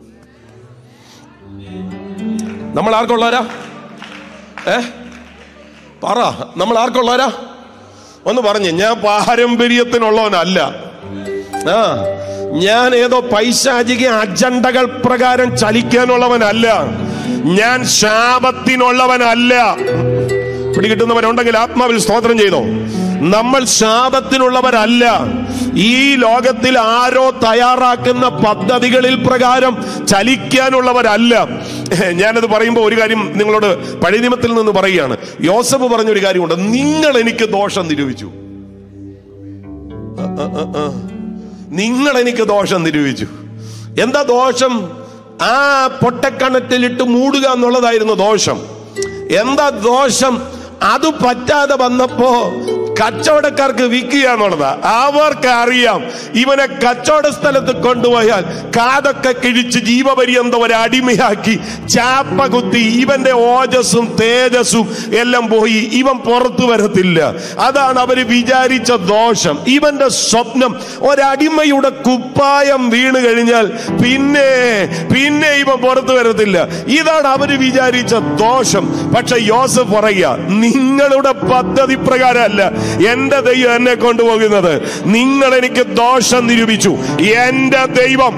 നമ്മൾ ആർക്കുള്ളവരാ ഏ പറ നമ്മൾ ആർക്കുള്ളവരാ ഒന്ന് പറഞ്ഞ് ഞാൻ പാരമ്പര്യത്തിനുള്ളവനല്ല ആ ഞാൻ ഏതോ പൈശാചിക അജണ്ടകൾ പ്രകാരം ചലിക്കാനുള്ളവനല്ല ഞാൻ ശാപത്തിനുള്ളവനല്ല പിടികിട്ടുന്നവരുണ്ടെങ്കിൽ ആത്മാവിൽ സ്തോത്രം ചെയ്തോ നമ്മൾ ശാപത്തിനുള്ളവരല്ല ഈ ലോകത്തിൽ ആരോ തയ്യാറാക്കുന്ന പദ്ധതികളിൽ പ്രകാരം ചലിക്കാനുള്ളവരല്ല ഞാനത് പറയുമ്പോൾ ഒരു കാര്യം നിങ്ങളോട് പഴയ നിയമത്തിൽ നിന്ന് പറയുകയാണ് യോസഫ് പറഞ്ഞൊരു കാര്യമുണ്ട് നിങ്ങൾ എനിക്ക് ദോഷം നിരൂപിച്ചു ആ, ആ, ആ. നിങ്ങൾ എനിക്ക് ദോഷം നിരൂപിച്ചു എന്താ ദോഷം ആ പൊട്ടക്കണറ്റിലിട്ട് മൂടുക എന്നുള്ളതായിരുന്നു ദോഷം എന്താ ദോഷം അത് പറ്റാതെ വന്നപ്പോ കച്ചവടക്കാർക്ക് വിൽക്കുക എന്നുള്ളതാ അവർക്ക് അറിയാം ഇവനെ കച്ചവട സ്ഥലത്ത് കൊണ്ടുപോയാൽ കാതൊക്കെ കിഴിച്ച് ജീവപര്യന്തം ഒരു അടിമയാക്കി ചാപ്പ കുത്തി ഇവന്റെ ഓജസ്സും തേജസ്സും എല്ലാം പോയി ഇവൻ പുറത്തു വരത്തില്ല അതാണ് അവര് വിചാരിച്ച ദോഷം ഇവന്റെ സ്വപ്നം ഒരടിമയുടെ കുപ്പായം വീണ് കഴിഞ്ഞാൽ പിന്നെ പിന്നെ ഇവൻ പുറത്തു വരത്തില്ല ഇതാണ് അവര് വിചാരിച്ച ദോഷം പക്ഷെ യോസഫ് പറയുക നിങ്ങളുടെ പദ്ധതി പ്രകാരമല്ല എന്റെ ദൈവം എന്നെ കൊണ്ടുപോകുന്നത് നിങ്ങൾ എനിക്ക് ദോഷം നിരൂപിച്ചു എന്റെ ദൈവം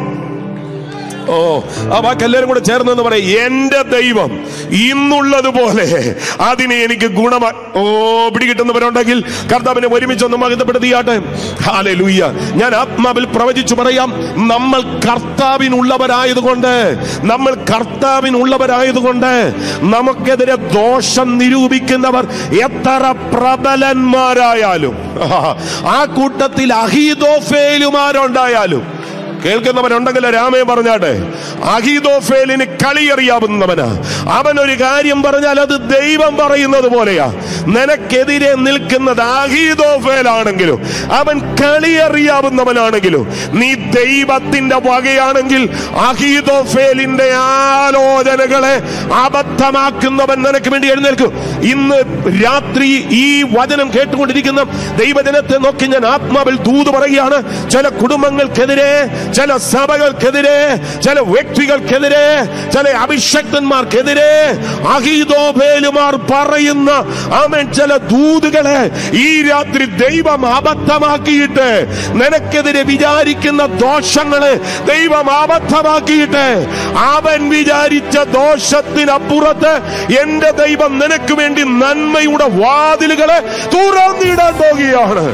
ഓ ആ വാക്ക് എല്ലാവരും കൂടെ ചേർന്ന് പറയും എന്റെ ദൈവം ഇന്നുള്ളതുപോലെ അതിനെ എനിക്ക് ഗുണമാ ഓ പിടികിട്ടുന്നവരുണ്ടെങ്കിൽ കർത്താവിനെ ഒരുമിച്ച് ഒന്ന് മഹിതപ്പെടുത്തിയാട്ടെ ഹാലെ ലൂയ്യ ഞാൻ ആത്മാവിൽ പ്രവചിച്ചു പറയാം നമ്മൾ കർത്താവിനുള്ളവരായതുകൊണ്ട് നമ്മൾ കർത്താവിനുള്ളവരായതുകൊണ്ട് നമുക്കെതിരെ ദോഷം നിരൂപിക്കുന്നവർ എത്ര പ്രബലന്മാരായാലും ആ കൂട്ടത്തിൽ അഹീതോഫേലുമാരുണ്ടായാലും കേൾക്കുന്നവനുണ്ടെങ്കിൽ രാമേ പറഞ്ഞാട്ടെ അഹിതോഫേലിന് കളിയറിയാവുന്നവന് അവൻ ഒരു കാര്യം പറഞ്ഞാൽ അത് ദൈവം പറയുന്നത് പോലെയാ നിനക്കെതിരെ നിൽക്കുന്നത് അഹീതോഫേലാണെങ്കിലും അവൻ കളിയറിയാവുന്നവനാണെങ്കിലും നീ ദൈവത്തിന്റെ വകയാണെങ്കിൽ അഹീതോഫേലിന്റെ ആലോചനകളെ അബദ്ധമാക്കുന്നവൻ നിനക്ക് വേണ്ടി എഴുന്നേൽക്കും ഇന്ന് രാത്രി ഈ വചനം കേട്ടുകൊണ്ടിരിക്കുന്ന ദൈവജനത്തെ നോക്കി ഞാൻ ആത്മാവിൽ ദൂത് പറയുകയാണ് ചില കുടുംബങ്ങൾക്കെതിരെ ചില സഭകൾക്കെതിരെ ചില വ്യക്തികൾക്കെതിരെ ചില അഭിഷക്തന്മാർക്കെതിരെ അഹീതോഭേലുമാർ പറയുന്ന അവൻ ചില ദൂതുകളെ ഈ രാത്രി ദൈവം അബദ്ധമാക്കിയിട്ട് നിനക്കെതിരെ വിചാരിക്കുന്ന ദോഷങ്ങളെ ദൈവം അബദ്ധമാക്കിയിട്ട് അവൻ വിചാരിച്ച ദോഷത്തിനപ്പുറത്ത് എന്റെ ദൈവം നിനക്ക് വേണ്ടി നന്മയുടെ വാതിലുകളെ തുറന്നിടാൻ പോകുകയാണ്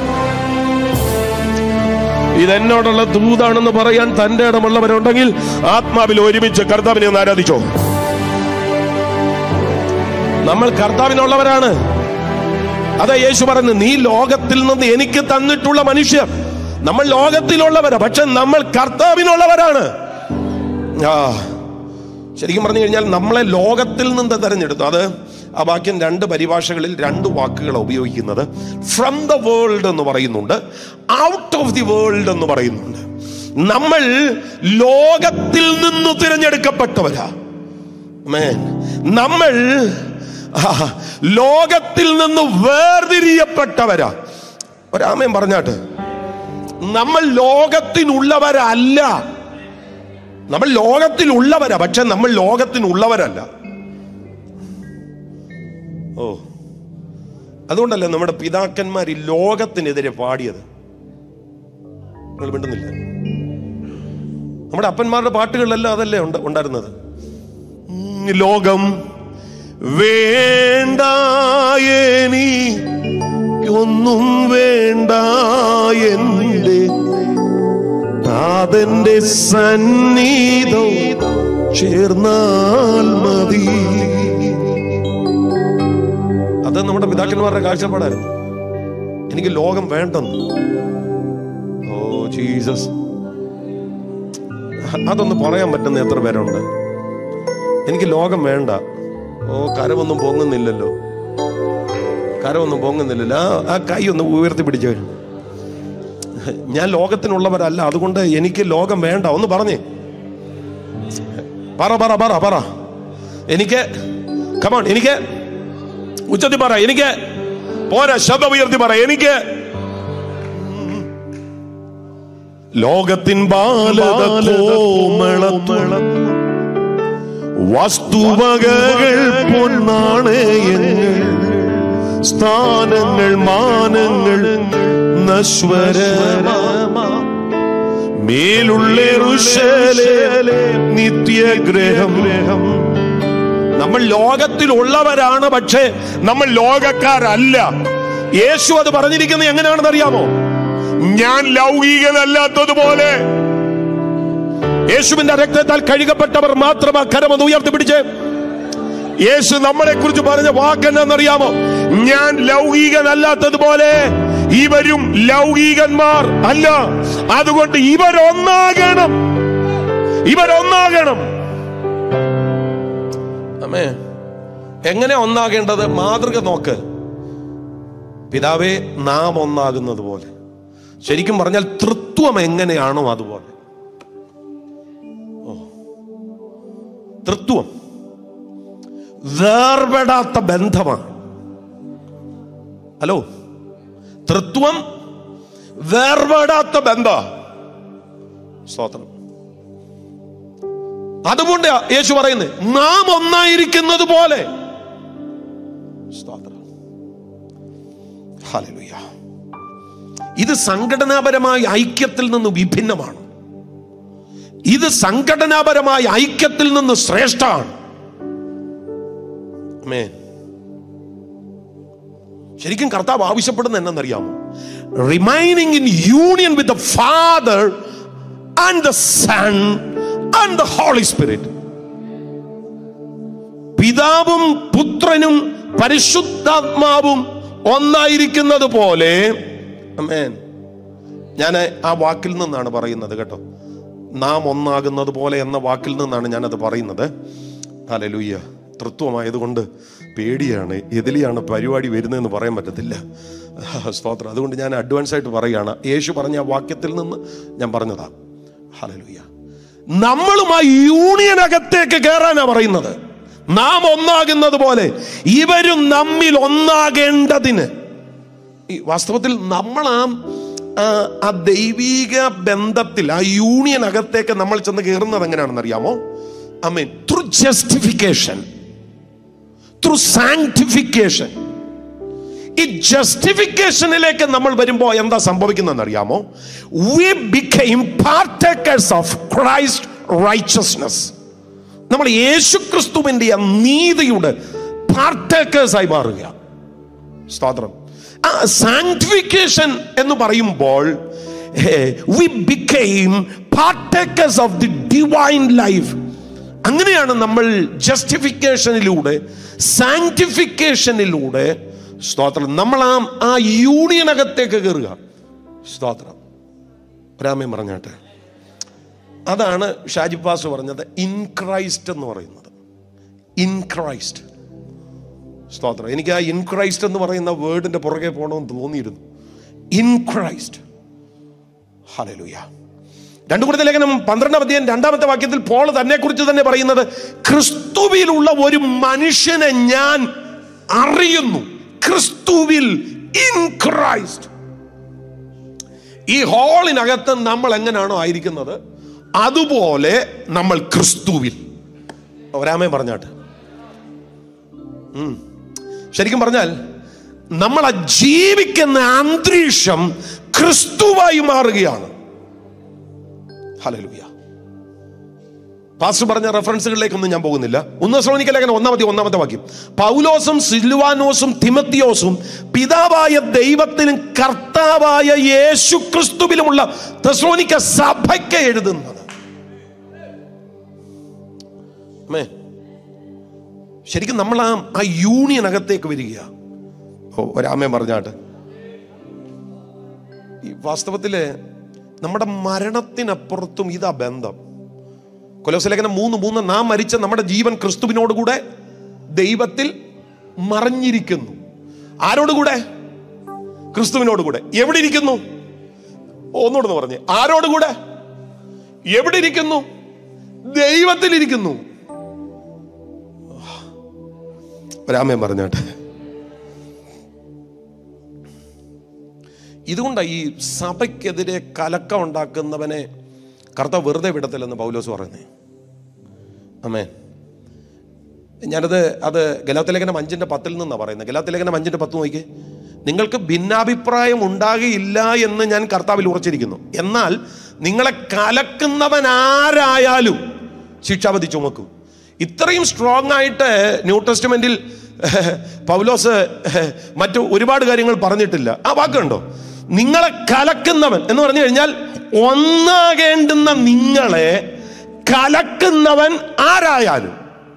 ഇതെന്നോടുള്ള ദൂതാണെന്ന് പറയാൻ തന്റെ ഇടമുള്ളവരുണ്ടെങ്കിൽ ആത്മാവിൽ ഒരുമിച്ച് കർത്താവിനെ ഒന്ന് ആരാധിച്ചോ നമ്മൾ കർത്താവിനുള്ളവരാണ് അതാ യേശു പറയുന്നത് നീ ലോകത്തിൽ നിന്ന് എനിക്ക് തന്നിട്ടുള്ള മനുഷ്യർ നമ്മൾ ലോകത്തിലുള്ളവരാ പക്ഷെ നമ്മൾ കർത്താവിനുള്ളവരാണ് ആ ശരിക്കും പറഞ്ഞു കഴിഞ്ഞാൽ നമ്മളെ ലോകത്തിൽ നിന്ന് തെരഞ്ഞെടുത്തു അത് ആ വാക്യം രണ്ട് പരിഭാഷകളിൽ രണ്ട് വാക്കുകളാണ് ഉപയോഗിക്കുന്നത് ഫ്രം ദ വേൾഡ് എന്ന് പറയുന്നുണ്ട് ഔട്ട് ഓഫ് ദി വേൾഡ് എന്ന് പറയുന്നുണ്ട് നമ്മൾ ലോകത്തിൽ നിന്ന് തിരഞ്ഞെടുക്കപ്പെട്ടവരാ Amen. നമ്മൾ ആ, ലോകത്തിൽ നിന്ന് വേർതിരിയപ്പെട്ടവരാ ഒരാമയും പറഞ്ഞാട്ട് നമ്മൾ ലോകത്തിനുള്ളവരല്ല നമ്മൾ ലോകത്തിലുള്ളവരാ പക്ഷെ നമ്മൾ ലോകത്തിനുള്ളവരല്ല ഓ അതുകൊണ്ടല്ലേ നമ്മുടെ പിതാക്കന്മാർ ഈ ലോകത്തിനെതിരെ പാടിയത് നിങ്ങൾ മിണ്ടുന്നില്ല നമ്മുടെ അപ്പന്മാരുടെ പാട്ടുകളിലെല്ലാം അതല്ലേ ഉണ്ട് ഉണ്ടായിരുന്നത് ഉം, ലോകം വേണ്ട ഒന്നും വേണ്ട എൻ്റെ നാഥന്റെ സന്നിധം ചേർന്നാൽ മതി അത് നമ്മുടെ പിതാക്കന്മാരുടെ കാഴ്ചപ്പാടായിരുന്നു എനിക്ക് ലോകം വേണ്ടെന്ന് ഓ ജീസസ് അതൊന്ന് പറയാൻ പറ്റുന്ന എത്ര പേരുണ്ട് എനിക്ക് ലോകം വേണ്ട ഓ കരമൊന്നും പൊങ്ങുന്നില്ലല്ലോ കരമൊന്നും പൊങ്ങുന്നില്ലല്ലോ ആ ആ കൈ ഒന്ന് ഉയർത്തി പിടിച്ചു വരും ഞാൻ ലോകത്തിനുള്ളവരല്ല അതുകൊണ്ട് എനിക്ക് ലോകം വേണ്ട ഒന്ന് പറഞ്ഞേ പറ പറ പറ പറ എനിക്ക് കമാൺ എനിക്ക് ഉച്ചത്തിൽ പറ എനിക്ക് പോരാ ശബ്ദം ഉയർത്തി പറ എനിക്ക് ലോകത്തിൻ ബാലത കോമളത്തുളം വസ്തുവകകൾ പൊന്നാണയങ്ങൾ സ്ഥാനങ്ങൾ മാനങ്ങൾ നശ്വരമാ മേലുള്ള ഋഷലേ നിത്യഗ്രഹം നമ്മൾ ലോകത്തിലുള്ളവരാണ് പക്ഷേ നമ്മൾ ലോകക്കാരല്ല യേശു അത് പറഞ്ഞിരിക്കുന്നത് എങ്ങനെയാണെന്ന് അറിയാമോ ഞാൻ ലൗകികനല്ലാത്തതുപോലെ യേശുവിന്റെ രക്തത്താൽ കഴുകപ്പെട്ടവർ മാത്രം ആ കരമൊന്ന് ഉയർത്തിപ്പിടിച്ച് യേശു നമ്മളെ കുറിച്ച് പറഞ്ഞ വാക്കെന്നറിയാമോ ഞാൻ ലൗകികനല്ലാത്തതുപോലെ ഇവരും ലൗകികന്മാർ അല്ല അതുകൊണ്ട് ഇവരൊന്നാകണം ഇവരൊന്നാകണം അമ്മേ എങ്ങനെ ഒന്നാകേണ്ടത് മാതൃക നോക്ക് പിതാവേ നാം ഒന്നാകുന്നത് പോലെ ശരിക്കും പറഞ്ഞാൽ തൃത്വം എങ്ങനെയാണോ അതുപോലെ ഓ. തൃത്വം വേർപെടാത്ത ബന്ധമാണ് ഹലോ തൃത്വം വേർപെടാത്ത ബന്ധ സ്തോത്രം അതുകൊണ്ട് യേശു പറയുന്നത് നാം ഒന്നായിരിക്കുന്നത് പോലെ സ്തോത്രം ഹല്ലേലൂയ ഇത് സംഘടനാപരമായ ഐക്യത്തിൽ നിന്ന് വിഭിന്നമാണ് ഇത് സംഘടനാപരമായ ഐക്യത്തിൽ നിന്ന് ശ്രേഷ്ഠമാണ് ആമേൻ. ശരിക്കും കർത്താവ് ആവശ്യപ്പെടുന്ന എന്നറിയാമോ remaining in union with the father and the son and the holy spirit പിതാവും പുത്രനും പരിശുദ്ധാത്മാവും ഒന്നായിരിക്കുന്നത് പോലെ അമേൻ ഞാൻ ആ വാക്കിൽ നിന്നാണ് പറയുന്നത് കേട്ടോ നാം ഒന്നാകുന്നത് പോലെ എന്ന വാക്കിൽ നിന്നാണ് ഞാനത് പറയുന്നത് ഹല്ലേലൂയ തൃത്വമായതുകൊണ്ട് പേടിയാണ് എതിലെയാണ് പരിപാടി വരുന്നതെന്ന് പറയാൻ പറ്റത്തില്ല സ്തോത്രം അതുകൊണ്ട് ഞാൻ അഡ്വാൻസ് ആയിട്ട് പറയുകയാണ് യേശു പറഞ്ഞ ആ വാക്യത്തിൽ നിന്ന് ഞാൻ പറഞ്ഞതാ ഹല്ലേലൂയ നമ്മളുമായി യൂണിയനകത്തേക്ക് കയറാനാ പറയുന്നത് നാം ഒന്നാകുന്നത് പോലെ ഇവരും നമ്മിൽ ഒന്നാകേണ്ടതിന് ഈ വാസ്തവത്തിൽ നമ്മൾ ആ ആ- ആ ദൈവീക ബന്ധത്തിൽ ആ യൂണിയൻ അകത്തേക്ക് നമ്മൾ ചെന്ന് കയറുന്നത് എങ്ങനെയാണെന്ന് അറിയാമോ I mean through justification through sanctification ഈ ജസ്റ്റിഫിക്കേഷനിലേക്ക് നമ്മൾ വരുമ്പോൾ എന്താ സംഭവിക്കുന്നതെന്ന് അറിയാമോ we became partakers of Christ righteousness നമ്മൾ യേശുക്രിസ്തുവിന്റെ ആ നീതിയുടെ പാർട്ടേക്കേഴ്സ് ആയി മാറുക സ്തോത്രം ആ സാങ്ക്ടിഫിക്കേഷൻ എന്ന് പറയുമ്പോൾ we became partakers of the divine life അങ്ങനെയാണ് നമ്മൾ ജസ്റ്റിഫിക്കേഷനിലൂടെ സാങ്ക്ടിഫിക്കേഷനിലൂടെ സ്തോത്രം നമ്മൾ ആ ആ യൂണിയനകത്തേക്ക് കയറുക സ്തോത്രം രാമൻ പറഞ്ഞാട്ടെ അതാണ് ഷാജി പാസ് പറഞ്ഞത് ഇൻ ക്രൈസ്റ്റ് എന്ന് പറയുന്നത് ഇൻ ക്രൈസ്റ്റ് സ്തോത്രം എനിക്ക് ആ ഇൻ ക്രൈസ്റ്റ് എന്ന് പറയുന്ന വേർഡിന്റെ പുറകെ പോകണമെന്ന് തോന്നിയിരുന്നു ഇൻ ക്രൈസ്റ്റ് ഹലലുയ രണ്ടു കൂടുതൽ ലേഖനം പന്ത്രണ്ടാം അധ്യായം രണ്ടാമത്തെ വാക്യത്തിൽ പോൾ തന്നെ കുറിച്ച് തന്നെ പറയുന്നത് ക്രിസ്തുവിലുള്ള ഒരു മനുഷ്യനെ ഞാൻ അറിയുന്നു ക്രിസ്തുവിൽ ഇൻ ക്രൈസ്റ്റ് ഈ ഹോളിനകത്ത് നമ്മൾ എങ്ങനെയാണോ ആയിരിക്കുന്നത് അതുപോലെ നമ്മൾ ക്രിസ്തുവിൽ ഒരാമേ പറഞ്ഞാട്ട് ഉം. ശരിക്കും പറഞ്ഞാൽ നമ്മൾ ആ ജീവിക്കുന്ന അന്തരീക്ഷം ക്രിസ്തുവായി മാറുകയാണ് ഹലലുയ പാസ്റ്റർ പറഞ്ഞ റെഫറൻസുകളിലേക്കൊന്നും ഞാൻ പോകുന്നില്ല ഒന്ന് ശ്രമിക്കൽ ലേഖനം ഒന്നാമത്തെ ഒന്നാമത്തെ വാക്യം പൗലോസും സിൽവാനോസും തിമത്തിയോസും പിതാവായ ദൈവത്തിനും കർത്താവായ യേശു ക്രിസ്തുവിലുമുള്ള തെസ്ലോനിക്ക സഭയ്ക്ക് എഴുതുന്നത് അമ്മേ ശരിക്കും നമ്മൾ ആ ആ യൂണിയൻ അകത്തേക്ക് വരിക ഓ ഒരാമേ പറഞ്ഞാട്ട് ഈ വാസ്തവത്തില് നമ്മുടെ മരണത്തിനപ്പുറത്തും ഇതാ ബന്ധം കൊലോസലേഖനം മൂന്ന് മൂന്ന് നാം മരിച്ച നമ്മുടെ ജീവൻ ക്രിസ്തുവിനോടുകൂടെ ദൈവത്തിൽ മറഞ്ഞിരിക്കുന്നു ആരോടുകൂടെ ക്രിസ്തുവിനോടുകൂടെ എവിടെ ഇരിക്കുന്നു ഒന്നുകൂടെ പറഞ്ഞ് ആരോടുകൂടെ എവിടെ ഇരിക്കുന്നു ദൈവത്തിൽ ഇരിക്കുന്നു രാമൻ പറഞ്ഞാട്ടെ ഇതുകൊണ്ടാണ് ഈ സഭയ്ക്കെതിരെ കലക്കം ഉണ്ടാക്കുന്നവനെ കർത്താവ് വെറുതെ വിടത്തില്ലെന്ന് പൗലോസ് പറയുന്നേ അമ്മേ ഞാനത് അത് ഗലാത്തലേഖനം അഞ്ചിൻ്റെ പത്തിൽ നിന്നാണ് പറയുന്നത് ഗലാത്തലേഖനം അഞ്ചിൻ്റെ പത്ത് നോക്കി നിങ്ങൾക്ക് ഭിന്നാഭിപ്രായം ഉണ്ടാകില്ല എന്ന് ഞാൻ കർത്താവിൽ ഉറച്ചിരിക്കുന്നു എന്നാൽ നിങ്ങളെ കലക്കുന്നവൻ ആരായാലും ശിക്ഷാവധി ചുമക്കും ഇത്രയും സ്ട്രോങ് ആയിട്ട് ന്യൂ ടെസ്റ്റ്മെന്റിൽ പൗലോസ് മറ്റു ഒരുപാട് കാര്യങ്ങൾ പറഞ്ഞിട്ടില്ല ആ വാക്കുണ്ടോ നിങ്ങളെ കലക്കുന്നവൻ എന്ന് പറഞ്ഞു കഴിഞ്ഞാൽ ഒന്നാകേണ്ടുന്ന നിങ്ങളെ കലക്കുന്നവൻ ആരായാലും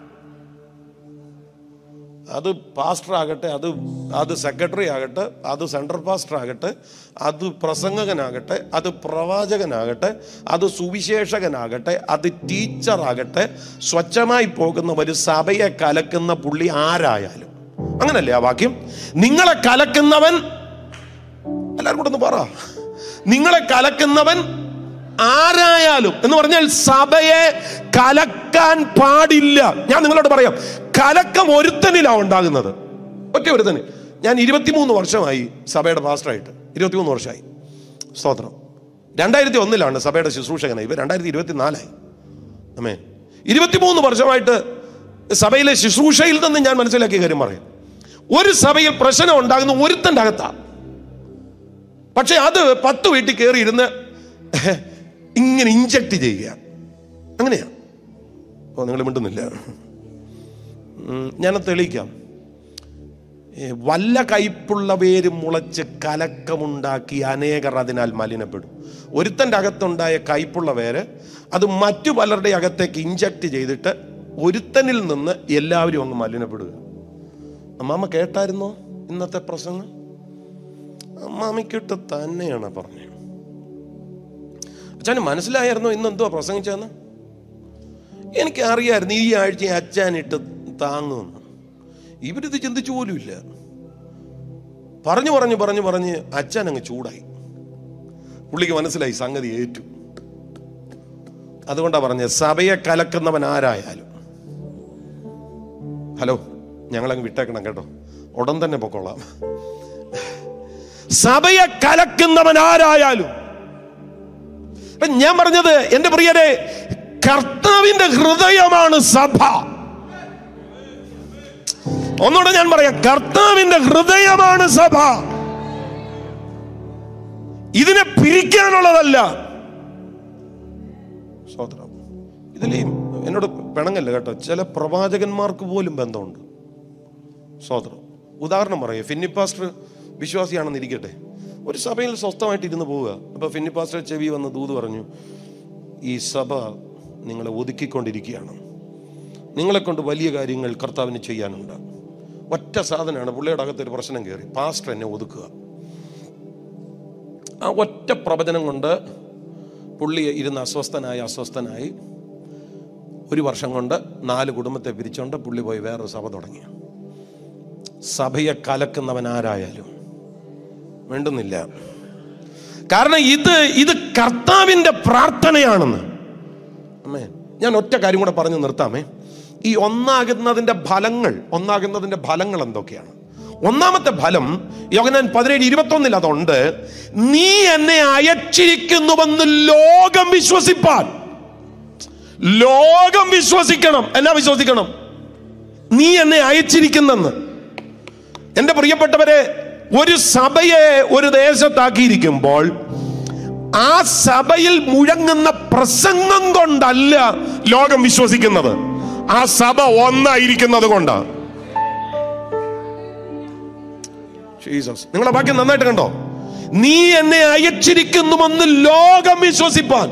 അത് പാസ്റ്റർ ആകട്ടെ അത് അത് സെക്രട്ടറി ആകട്ടെ അത് സെൻട്രൽ പാസ്റ്റർ ആകട്ടെ അത് പ്രസംഗകനാകട്ടെ അത് പ്രവാചകനാകട്ടെ അത് സുവിശേഷകനാകട്ടെ അത് ടീച്ചറാകട്ടെ സ്വച്ഛമായി പോകുന്ന ഒരു സഭയെ കലക്കുന്ന പുള്ളി ആരായാലും അങ്ങനല്ലേ ആ വാക്യം നിങ്ങളെ കലക്കുന്നവൻ എല്ലാവരും കൂടെ ഒന്ന് പറ നിങ്ങളെ കലക്കുന്നവൻ ആരായാലും എന്ന് പറഞ്ഞാൽ സഭയെ കലക്കാൻ പാടില്ല ഞാൻ നിങ്ങളോട് പറയാം കലക്കം ഒരുത്തനിലാണ് ഉണ്ടാകുന്നത് ഒറ്റ ഒരുത്തന് ഞാൻ ഇരുപത്തിമൂന്ന് വർഷമായി സഭയുടെ പാസ്റ്ററായിട്ട് ഇരുപത്തിമൂന്ന് വർഷമായി സ്തോത്രം രണ്ടായിരത്തി ഒന്നിലാണ് സഭയുടെ ശുശ്രൂഷകനായി ഇവ രണ്ടായിരത്തി ഇരുപത്തിനാലായി അമ്മേ ഇരുപത്തിമൂന്ന് വർഷമായിട്ട് സഭയിലെ ശുശ്രൂഷയിൽ നിന്ന് ഞാൻ മനസ്സിലാക്കിയ കാര്യം പറയാം ഒരു സഭയിൽ പ്രശ്നം ഉണ്ടാകുന്ന ഒരുത്തൻ്റെ അകത്താണ് പക്ഷെ അത് പത്ത് വീട്ടിൽ കയറി ഇരുന്ന് ഇങ്ങനെ ഇഞ്ചക്ട് ചെയ്യുക അങ്ങനെയാ ഓ നിങ്ങൾ മിണ്ടുന്നില്ല ഉം, ഞാനത് തെളിയിക്കാം ഏ, വല്ല കയ്പുള്ള പേര് മുളച്ച് കലക്കമുണ്ടാക്കി അനേകർ അതിനാൽ മലിനപ്പെടും ഒരുത്തൻ്റെ അകത്തുണ്ടായ കയ്പുള്ള പേര് അത് മറ്റു പലരുടെ അകത്തേക്ക് ഇഞ്ചക്ട് ചെയ്തിട്ട് ഒരുത്തനിൽ നിന്ന് എല്ലാവരും അങ്ങ് മലിനപ്പെടുക അമ്മാമ്മ കേട്ടായിരുന്നോ ഇന്നത്തെ പ്രസംഗം അമ്മാമ്മയ്ക്കിട്ട് തന്നെയാണ് പറഞ്ഞത് അച്ഛന് മനസ്സിലായിരുന്നോ ഇന്ന് എന്തുവാ പ്രസംഗിച്ചതെന്ന് എനിക്ക് അറിയായിരുന്നു ഈ ആഴ്ച അച്ഛനിട്ട് താങ്ങുമെന്ന് ഇവരിത് ചിന്തിച്ചു പോലുമില്ല പറഞ്ഞു പറഞ്ഞു പറഞ്ഞു പറഞ്ഞ് അച്ഛൻ അങ്ങ് ചൂടായി പുള്ളിക്ക് മനസ്സിലായി സംഗതി ഏറ്റു അതുകൊണ്ടാ പറഞ്ഞത് സഭയെ കലക്കുന്നവൻ ആരായാലും ഹലോ ഞങ്ങളങ്ങ് വിട്ടേക്കണം കേട്ടോ ഉടൻ തന്നെ പൊക്കോളാം സഭയെ കലക്കുന്നവൻ ആരായാലും അപ്പൊ ഞാൻ പറഞ്ഞത് എന്റെ പ്രിയരെ കർത്താവിന്റെ ഹൃദയമാണ് സഭ ഒന്നുകൂടെ ഞാൻ പറയാം കർത്താവിന്റെ ഹൃദയമാണ് സഭ ഇതിനെ പിരിക്കാനുള്ളതല്ല സ്വതന്ത്രം ഇതിൽ എന്നോട് പിണങ്ങല്ല കേട്ടോ ചില പ്രവാചകന്മാർക്ക് പോലും ബന്ധമുണ്ട് സ്വതന്ത്രം ഉദാഹരണം പറയാം ഫിന്നി പാസ്റ്റർ വിശ്വാസിയാണെന്ന് ഇരിക്കട്ടെ ഒരു സഭയിൽ സ്വസ്ഥമായിട്ട് ഇരുന്ന് പോവുക അപ്പൊ ഫിന്നി പാസ്റ്റർ ചെവി വന്ന് ദൂത് പറഞ്ഞു ഈ സഭ നിങ്ങളെ ഒതുക്കിക്കൊണ്ടിരിക്കുകയാണ് നിങ്ങളെ കൊണ്ട് വലിയ കാര്യങ്ങൾ കർത്താവിന് ചെയ്യാനുണ്ട് ഒറ്റ സാധനമാണ് പുള്ളിയുടെ അകത്തൊരു പ്രശ്നം കയറി പാസ്റ്റർ എന്നെ ഒതുക്കുക ആ ഒറ്റ പ്രവചനം കൊണ്ട് പുള്ളി ഇരുന്ന് അസ്വസ്ഥനായി അസ്വസ്ഥനായി ഒരു വർഷം കൊണ്ട് നാല് കുടുംബത്തെ പിരിച്ചുകൊണ്ട് പുള്ളി പോയി വേറൊരു സഭ തുടങ്ങി സഭയെ കലക്കുന്നവൻ ആരായാലും വേണ്ടുന്നില്ല കാരണം ഇത് ഇത് കർത്താവിൻ്റെ പ്രാർത്ഥനയാണെന്ന് അമ്മേ ഞാൻ ഒറ്റ കാര്യം കൂടെ പറഞ്ഞു നിർത്താമേ ഈ ഒന്നാകുന്നതിൻ്റെ ഫലങ്ങൾ ഒന്നാകുന്നതിൻ്റെ ഫലങ്ങൾ എന്തൊക്കെയാണ് ഒന്നാമത്തെ ഫലം യോഗനാൻ പതിനേഴ് ഇരുപത്തൊന്നിൽ അതുണ്ട് നീ എന്നെ അയച്ചിരിക്കുന്നുവെന്ന് ലോകം വിശ്വസിപ്പാൻ ലോകം വിശ്വസിക്കണം എന്നാ വിശ്വസിക്കണം നീ എന്നെ അയച്ചിരിക്കുന്നെന്ന് എന്റെ പ്രിയപ്പെട്ടവരെ ഒരു സഭയെ ഒരു ദേശത്താക്കിയിരിക്കുമ്പോൾ ആ സഭയിൽ മുഴങ്ങുന്ന പ്രസംഗം കൊണ്ടല്ല ലോകം വിശ്വസിക്കുന്നത് ആ സഭ ഒന്നായിരിക്കുന്നത് കൊണ്ടാണ് ജീസസ് നിങ്ങളെ വാക്യം നന്നായിട്ട് കണ്ടോ നീ എന്നെ അയച്ചിരിക്കുന്നുവെന്ന് ലോകം വിശ്വസിപ്പാൻ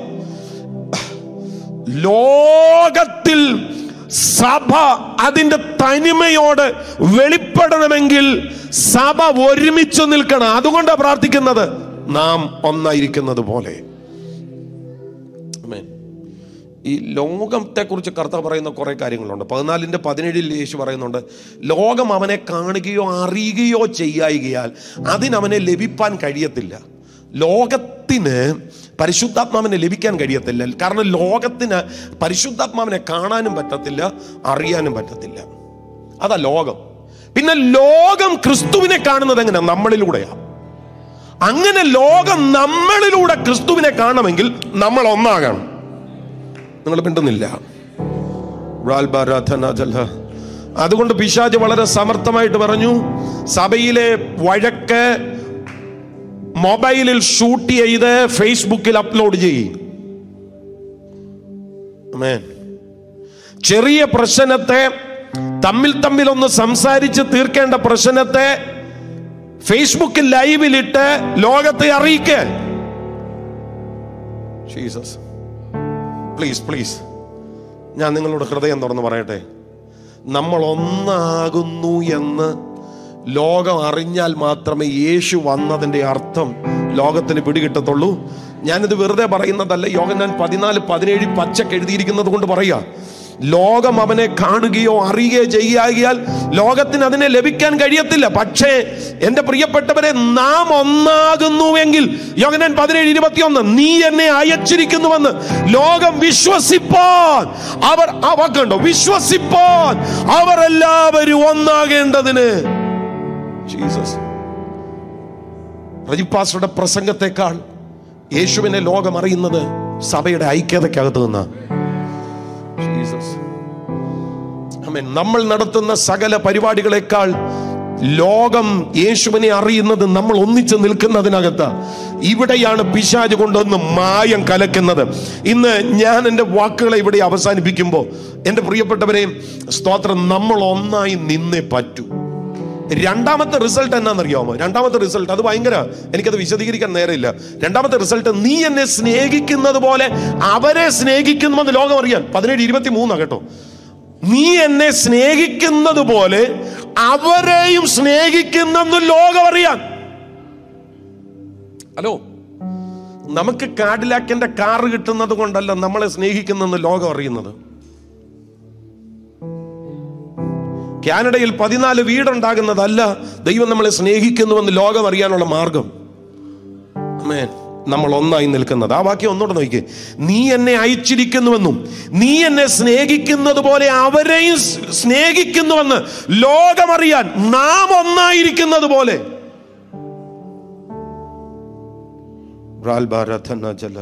ലോകത്തിൽ സഭ അതിന്റെ തനിമയോട് വെളിപ്പെടണമെങ്കിൽ സഭ ഒരുമിച്ച് നിൽക്കണം അതുകൊണ്ടാണ് പ്രാർത്ഥിക്കുന്നത് നാം ഒന്നായിരിക്കുന്നത് പോലെ ആമേൻ. ഈ ലോകത്തെ കുറിച്ച് കർത്താവ് പറയുന്ന കുറെ കാര്യങ്ങളുണ്ട് പതിനാലിന്റെ പതിനേഴിൽ യേശു പറയുന്നുണ്ട് ലോകം അവനെ കാണുകയോ അറിയുകയോ ചെയ്യായികയാൽ അതിനവനെ ലഭിപ്പാൻ കഴിയത്തില്ല ലോകത്തിന് പരിശുദ്ധാത്മാവിനെ ലഭിക്കാൻ കഴിയത്തില്ല കാരണം ലോകത്തിന് പരിശുദ്ധാത്മാവിനെ കാണാനും പറ്റത്തില്ല അറിയാനും പറ്റത്തില്ല അതാ ലോകം പിന്നെ ലോകം ക്രിസ്തുവിനെ കാണുന്നത് എങ്ങനെ നമ്മളിലൂടെയാ അങ്ങനെ ലോകം നമ്മളിലൂടെ ക്രിസ്തുവിനെ കാണണമെങ്കിൽ നമ്മൾ ഒന്നാകണം നിങ്ങൾ മിണ്ടുന്നില്ല റാൽബാരാധനാജല. അതുകൊണ്ട് പിശാജ് വളരെ സമർത്ഥമായിട്ട് പറഞ്ഞു സഭയിലെ വഴക്ക് മൊബൈലിൽ ഷൂട്ട് ചെയ്ത് ഫേസ്ബുക്കിൽ അപ്ലോഡ് ചെയ്യും ആമേൻ. ചെറിയ പ്രശ്നത്തെ തമ്മിൽ തമ്മിൽ ഒന്ന് സംസാരിച്ച് തീർക്കേണ്ട പ്രശ്നത്തെ ഫേസ്ബുക്കിൽ ലൈവിലിട്ട് ലോകത്തെ അറിയിക്കുക ജീസസ് പ്ലീസ് പ്ലീസ് ഞാൻ നിങ്ങളോട് ഹൃദയം തുറന്ന് പറയട്ടെ നമ്മൾ ഒന്നാകുന്നു എന്ന് ലോകം അറിഞ്ഞാൽ മാത്രമേ യേശു വന്നതിൻ്റെ അർത്ഥം ലോകത്തിന് പിടികിട്ടത്തുള്ളൂ ഞാനിത് വെറുതെ പറയുന്നതല്ല യോഗനാൻ പതിനാല് പതിനേഴ് പച്ചക്ക് എഴുതിയിരിക്കുന്നത് കൊണ്ട് പറയുക ലോകം അവനെ കാണുകയോ അറിയുകയോ ചെയ്യാകിയാൽ ലോകത്തിന് അതിനെ ലഭിക്കാൻ കഴിയത്തില്ല പക്ഷേ എൻ്റെ പ്രിയപ്പെട്ടവരെ നാം ഒന്നാകുന്നുവെങ്കിൽ യോഗനാൻ പതിനേഴ് ഇരുപത്തിയൊന്ന് നീ എന്നെ അയച്ചിരിക്കുന്നുവെന്ന് ലോകം വിശ്വസിപ്പാൻ അവർ ആ വാക്കുണ്ടോ വിശ്വസിപ്പാൻ അവർ എല്ലാവരും ഒന്നാകേണ്ടതിന് ജീസസ് റജിപ്പാസ്റ്ററുടെ പ്രസംഗത്തെക്കാൾ യേശുവിനെ ലോകം അറിയുന്നത് സഭയുടെ ഐക്യതയ്ക്കകത്ത് നിന്നാ ജീസസ് ആമേൻ നമ്മൾ നടത്തുന്ന സകല പരിപാടികളെക്കാൾ ലോകം യേശുവിനെ അറിയുന്നത് നമ്മൾ ഒന്നിച്ച് നിൽക്കുന്നതിനകത്ത് ഇവിടെയാണ് പിശാജ് കൊണ്ടൊന്ന് മായം കലക്കുന്നത് ഇന്ന് ഞാൻ എൻ്റെ വാക്കുകളെ ഇവിടെ അവസാനിപ്പിക്കുമ്പോൾ എൻ്റെ പ്രിയപ്പെട്ടവരെ സ്തോത്രം നമ്മൾ ഒന്നായി നിന്നേ പറ്റൂ രണ്ടാമത്തെ റിസൾട്ട് എന്നാണെന്നറിയാമോ രണ്ടാമത്തെ റിസൾട്ട് അത് ഭയങ്കര എനിക്കത് വിശദീകരിക്കാൻ നേരമില്ല രണ്ടാമത്തെ റിസൾട്ട് നീ എന്നെ സ്നേഹിക്കുന്നത് പോലെ അവരെ സ്നേഹിക്കുന്നുവെന്ന് ലോകം അറിയാൻ പതിനേഴ് ഇരുപത്തി മൂന്നാ കേട്ടോ നീ എന്നെ സ്നേഹിക്കുന്നത് പോലെ അവരെയും സ്നേഹിക്കുന്നെന്ന് ലോകം അറിയാൻ ഹലോ നമുക്ക് കാഡിലാക്കിന്റെ കാറ് കിട്ടുന്നത് കൊണ്ടല്ല നമ്മളെ സ്നേഹിക്കുന്നെന്ന് ലോകം അറിയുന്നത് കാനഡയിൽ പതിനാല് വീടുണ്ടാകുന്നതല്ല ദൈവം നമ്മളെ സ്നേഹിക്കുന്നുവെന്ന് ലോകം അറിയാനുള്ള മാർഗം അമേൻ നമ്മൾ ഒന്നായി നിൽക്കുന്നത് ആ വാക്യം ഒന്നുകൂടെ നോക്കിക്കേ നീ എന്നെ അയച്ചിരിക്കുന്നുവെന്നും നീ എന്നെ സ്നേഹിക്കുന്നത് പോലെ അവരെയും സ് സ്നേഹിക്കുന്നുവെന്ന് ലോകമറിയാൻ നാം ഒന്നായിരിക്കുന്നത് പോലെ ജല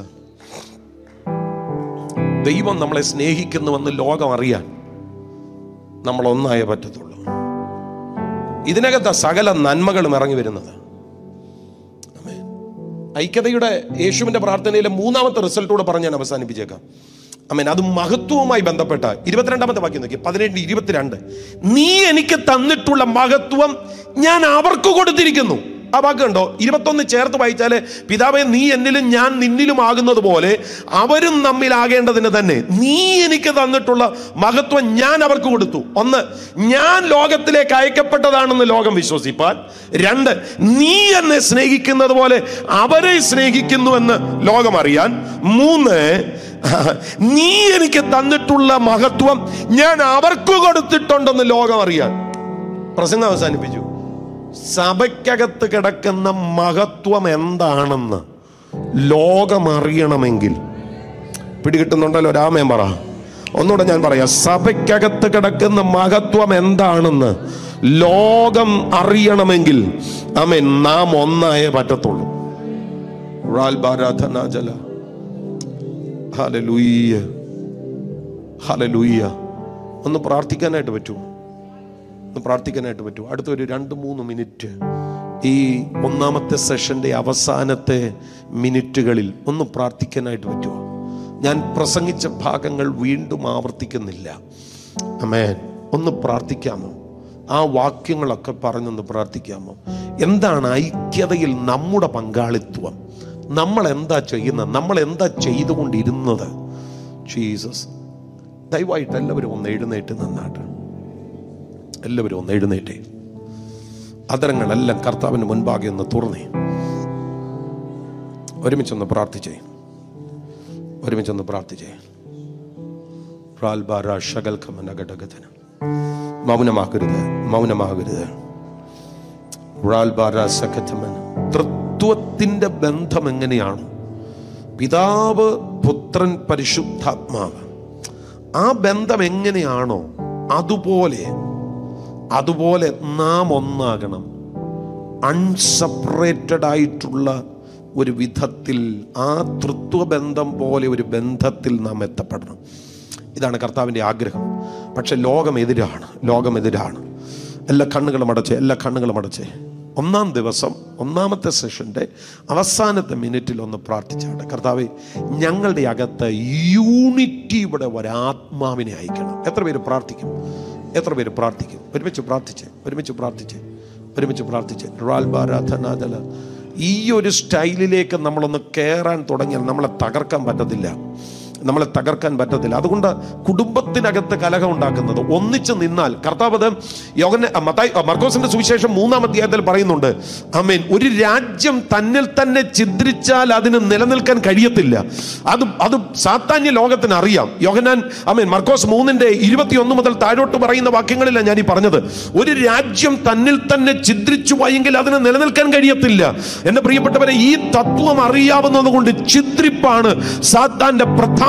ദൈവം നമ്മളെ സ്നേഹിക്കുന്നുവെന്ന് ലോകം അറിയാൻ നമ്മൾ ഒന്നായേ പറ്റത്തുള്ളൂ ഇതിനകത്ത് സകല നന്മകളും ഇറങ്ങി വരുന്നത് ആമേൻ. ഐക്യതയുടെ യേശുവിന്റെ പ്രാർത്ഥനയിലെ മൂന്നാമത്തെ റിസൾട്ടൂടെ പറഞ്ഞ് ഞാൻ അവസാനിപ്പിച്ചേക്കാം അമേൻ അത് മഹത്വവുമായി ബന്ധപ്പെട്ട ഇരുപത്തിരണ്ടാമത്തെ വാക്യം നോക്കി പതിനേഴ് ഇരുപത്തിരണ്ട് നീ എനിക്ക് തന്നിട്ടുള്ള മഹത്വം ഞാൻ അവർക്ക് കൊടുത്തിരിക്കുന്നു ആ വാക്കുണ്ടോ ഇരുപത്തൊന്ന് ചേർത്ത് വായിച്ചാല് പിതാവെ നീ എന്നിലും ഞാൻ നിന്നിലും ആകുന്നത് പോലെ അവരും നമ്മിലാകേണ്ടതിന് തന്നെ നീ എനിക്ക് തന്നിട്ടുള്ള മഹത്വം ഞാൻ അവർക്ക് കൊടുത്തു ഒന്ന് ഞാൻ ലോകത്തിലേക്ക് അയക്കപ്പെട്ടതാണെന്ന് ലോകം വിശ്വസിപ്പാൻ രണ്ട് നീ എന്നെ സ്നേഹിക്കുന്നത് പോലെ അവരെ സ്നേഹിക്കുന്നുവെന്ന് ലോകം അറിയാൻ മൂന്ന് നീ എനിക്ക് തന്നിട്ടുള്ള മഹത്വം ഞാൻ അവർക്ക് കൊടുത്തിട്ടുണ്ടെന്ന് ലോകം അറിയാൻ പ്രസംഗം അവസാനിപ്പിച്ചു സഭയ്ക്കകത്ത് കിടക്കുന്ന മഹത്വം എന്താണെന്ന് ലോകം അറിയണമെങ്കിൽ പിടികിട്ടുന്നുണ്ടല്ലോ രാമൻ പറ ഒന്നുകൂടെ ഞാൻ പറയാം സഭയ്ക്കകത്ത് കിടക്കുന്ന മഹത്വം എന്താണെന്ന് ലോകം അറിയണമെങ്കിൽ അമേൻ നാം ഒന്നായേ പറ്റത്തുള്ളൂ റാൽബാരാധനാജല. ഹല്ലേലൂയ്യ. ഹല്ലേലൂയ്യ. ഒന്ന് പ്രാർത്ഥിക്കാനായിട്ട് പറ്റുമോ ഒന്ന് പ്രാർത്ഥിക്കാനായിട്ട് പറ്റുമോ അടുത്തൊരു രണ്ട് മൂന്ന് മിനിറ്റ് ഈ ഒന്നാമത്തെ സെഷന്റെ അവസാനത്തെ മിനിറ്റുകളിൽ ഒന്ന് പ്രാർത്ഥിക്കാനായിട്ട് പറ്റുമോ ഞാൻ പ്രസംഗിച്ച ഭാഗങ്ങൾ വീണ്ടും ആവർത്തിക്കുന്നില്ല അമേൻ ഒന്ന് പ്രാർത്ഥിക്കാമോ ആ വാക്യങ്ങളൊക്കെ പറഞ്ഞൊന്ന് പ്രാർത്ഥിക്കാമോ എന്താണ് ഐക്യതയിൽ നമ്മുടെ പങ്കാളിത്വം നമ്മൾ എന്താ ചെയ്യുന്നത് നമ്മൾ എന്താ ചെയ്തുകൊണ്ടിരുന്നത് ജീസസ് ദയവായിട്ട് എല്ലാവരും ഒന്ന് എഴുന്നേറ്റ് നന്നാട്ട് എല്ലാവരും ഒന്ന് എഴുന്നേറ്റേ അതരങ്ങളെല്ലാം കർത്താവിന് മുൻപാകെ ഒന്ന് തുറന്നേ ഒരുമിച്ചൊന്ന് പ്രാർത്ഥിച്ചേ ഒരുമിച്ചൊന്ന് പ്രാർത്ഥിച്ചേ റാൽബാര ശകൽക്കമനഘടകത്തിന് മൗനമാകരുത് മൗനമാകരുത് റാൽബാര സഖത്തമൻ തൃത്വത്തിന്റെ ബന്ധം എങ്ങനെയാണ് പിതാവ് പുത്രൻ പരിശുദ്ധാത്മാവ് ആ ബന്ധം എങ്ങനെയാണോ അതുപോലെ അതുപോലെ നാം ഒന്നാകണം അൺസപ്പറേറ്റഡ് ആയിട്ടുള്ള ഒരു വിധത്തിൽ ആ തൃത്വബന്ധം പോലെ ഒരു ബന്ധത്തിൽ നാം എത്തപ്പെടണം ഇതാണ് കർത്താവിൻ്റെ ആഗ്രഹം പക്ഷെ ലോകം എതിരാണ് ലോകം എതിരാണ് എല്ലാ കണ്ണുകളും അടച്ചേ എല്ലാ കണ്ണുകളും അടച്ചേ ഒന്നാം ദിവസം ഒന്നാമത്തെ സെഷൻ്റെ അവസാനത്തെ മിനിറ്റിൽ ഒന്ന് പ്രാർത്ഥിച്ചാട്ടെ കർത്താവെ ഞങ്ങളുടെ അകത്ത് യൂണിറ്റിയുടെ ഒരാത്മാവിനെ അയക്കണം എത്ര പേര് പ്രാർത്ഥിക്കും എത്ര പേര് പ്രാർത്ഥിക്കും ഒരുമിച്ച് പ്രാർത്ഥിച്ചേ ഒരുമിച്ച് പ്രാർത്ഥിച്ചേ ഒരുമിച്ച് പ്രാർത്ഥിച്ചേ റാൽബാരാധനാദല ഈ ഒരു സ്റ്റൈലിലേക്ക് നമ്മളൊന്ന് കയറാൻ തുടങ്ങിയാൽ നമ്മളെ തകർക്കാൻ പറ്റത്തില്ല നമ്മളെ തകർക്കാൻ പറ്റത്തില്ല അതുകൊണ്ട് കുടുംബത്തിനകത്ത് കലഹം ഉണ്ടാക്കുന്നത് ഒന്നിച്ച് നിന്നാൽ കർത്താവ് അത് യോഗന മത്തായി മർക്കോസിന്റെ സുവിശേഷം മൂന്നാം അധ്യായത്തിൽ പറയുന്നുണ്ട് അമേൻ ഒരു രാജ്യം തന്നിൽ തന്നെ ഛിദ്രിച്ചാൽ അതിന് നിലനിൽക്കാൻ കഴിയത്തില്ല അത് അത് സാത്താന്യ ലോകത്തിന് അറിയാം യോഹനാൻ അമേൻ മർക്കോസ് മൂന്നിന്റെ ഇരുപത്തിയൊന്ന് മുതൽ താഴോട്ട് പറയുന്ന വാക്യങ്ങളിലാണ് ഞാൻ ഈ പറഞ്ഞത് ഒരു രാജ്യം തന്നിൽ തന്നെ ഛിദ്രിച്ചു പോയെങ്കിൽ അതിന് നിലനിൽക്കാൻ കഴിയത്തില്ല എന്റെ പ്രിയപ്പെട്ടവരെ ഈ തത്വം അറിയാവുന്നത് കൊണ്ട് ഛിദ്രിപ്പാണ് സാത്താന്റെ പ്രധാനപ്പെട്ട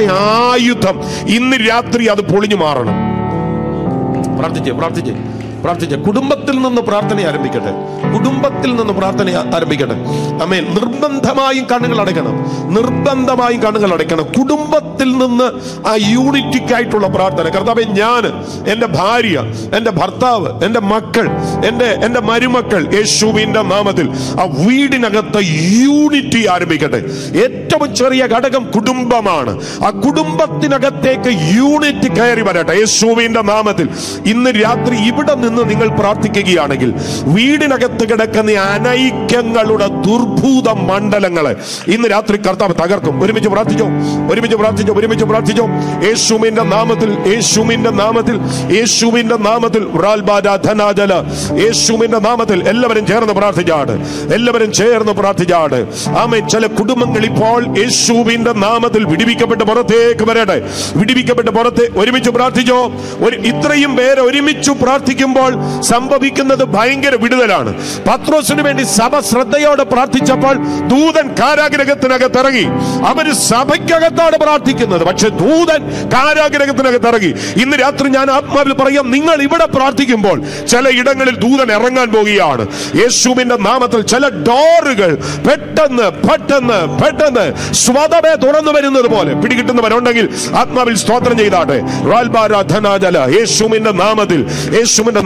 ആയുധം ഇന്ന് രാത്രി അത് പൊളിഞ്ഞു മാറണം പ്രാർത്ഥിച്ചേ പ്രാർത്ഥിച്ചേ പ്രാർത്ഥിച്ചേ കുടുംബത്തിൽ നിന്ന് പ്രാർത്ഥന ആരംഭിക്കട്ടെ കുടുംബത്തിൽ നിന്ന് പ്രാർത്ഥന ആരംഭിക്കട്ടെ അമേൻ നിർബന്ധമായും കണ്ണുകൾ അടയ്ക്കണം നിർബന്ധമായും കണ്ണുകൾ അടയ്ക്കണം കുടുംബത്തിൽ നിന്ന് ആ യൂണിറ്റിക്കായിട്ടുള്ള പ്രാർത്ഥന കർത്താവെ ഞാൻ എൻ്റെ ഭാര്യ എൻ്റെ ഭർത്താവ് എൻ്റെ മക്കൾ എൻ്റെ എൻ്റെ മരുമക്കൾ യേശുവിൻ്റെ നാമത്തിൽ ആ വീടിനകത്ത് യൂണിറ്റി ആരംഭിക്കട്ടെ ഏറ്റവും ചെറിയ ഘടകം കുടുംബമാണ് ആ കുടുംബത്തിനകത്തേക്ക് യൂണിറ്റ് കയറി വരട്ടെ യേശുവിൻ്റെ നാമത്തിൽ ഇന്ന് രാത്രി ഇവിടെ നിന്ന് നിങ്ങൾ പ്രാർത്ഥിക്കുകയാണെങ്കിൽ വീടിനകത്ത് കിടക്കുന്ന ഈ അനൈക്യങ്ങളുടെ ദുർഭൂത മണ്ഡലങ്ങളെ ഇന്ന് രാത്രി കർത്താവ് തകർക്കും ഒരുമിച്ച് പ്രാർത്ഥിച്ചോ ഒരുമിച്ച് പ്രാർത്ഥിച്ചോ ഒരുമിച്ച് പ്രാർത്ഥിച്ചോ യേശുവിന്റെ നാമത്തിൽ യേശുവിന്റെ നാമത്തിൽ യേശുവിന്റെ നാമത്തിൽ റാൽബാരാധനാജല യേശുവിന്റെ നാമത്തിൽ എല്ലാവരും ചേർന്ന് പ്രാർത്ഥിച്ചാട് എല്ലാവരും ചേർന്ന് പ്രാർത്ഥിച്ചാട് ആമേ ചില കുടുംബങ്ങൾ ഇപ്പോൾ യേശുവിന്റെ നാമത്തിൽ വിടിവിക്കപ്പെട്ട് പുറത്തേക്ക് വരട്ടെ വിടിവിക്കപ്പെട്ട് പുറത്തെ ഒരുമിച്ച് പ്രാർത്ഥിച്ചോ ഒരു ഇത്രയും പേര് ഒരുമിച്ച് പ്രാർത്ഥിക്കുമ്പോൾ സംഭവിക്കുന്നത് ഭയങ്കര വിടുതലാണ് പത്രോസിന് വേണ്ടി സഭ ശ്രദ്ധയോടെ പ്രാർത്ഥിച്ചപ്പോൾ ദൂതൻ കാരാഗ്രഹത്തിനകത്ത് ഇറങ്ങി അവര് സഭയ്ക്കകത്താണ് പ്രാർത്ഥിക്കുന്നത് പക്ഷെ ദൂതൻ കാരാഗ്രഹത്തിനകത്ത് ഇറങ്ങി ഇന്ന് രാത്രി ഞാൻ ആത്മാവിൽ പറയാം നിങ്ങൾ ഇവിടെ പ്രാർത്ഥിക്കുമ്പോൾ ചില ഇടങ്ങളിൽ ദൂതൻ ഇറങ്ങാൻ പോവുകയാണ് യേശുവിന്റെ നാമത്തിൽ ചില ഡോറുകൾ പെട്ടെന്ന് പെട്ടെന്ന് പെട്ടെന്ന് സ്വതമേ തുറന്നു വരുന്നത് പോലെ പിടികിട്ടുന്നവരുണ്ടെങ്കിൽ ആത്മാവിൽ സ്തോത്രം ചെയ്താട്ടെ റാൽബാരാധനാജല യേശുവിന്റെ നാമത്തിൽ യേശുവിന്റെ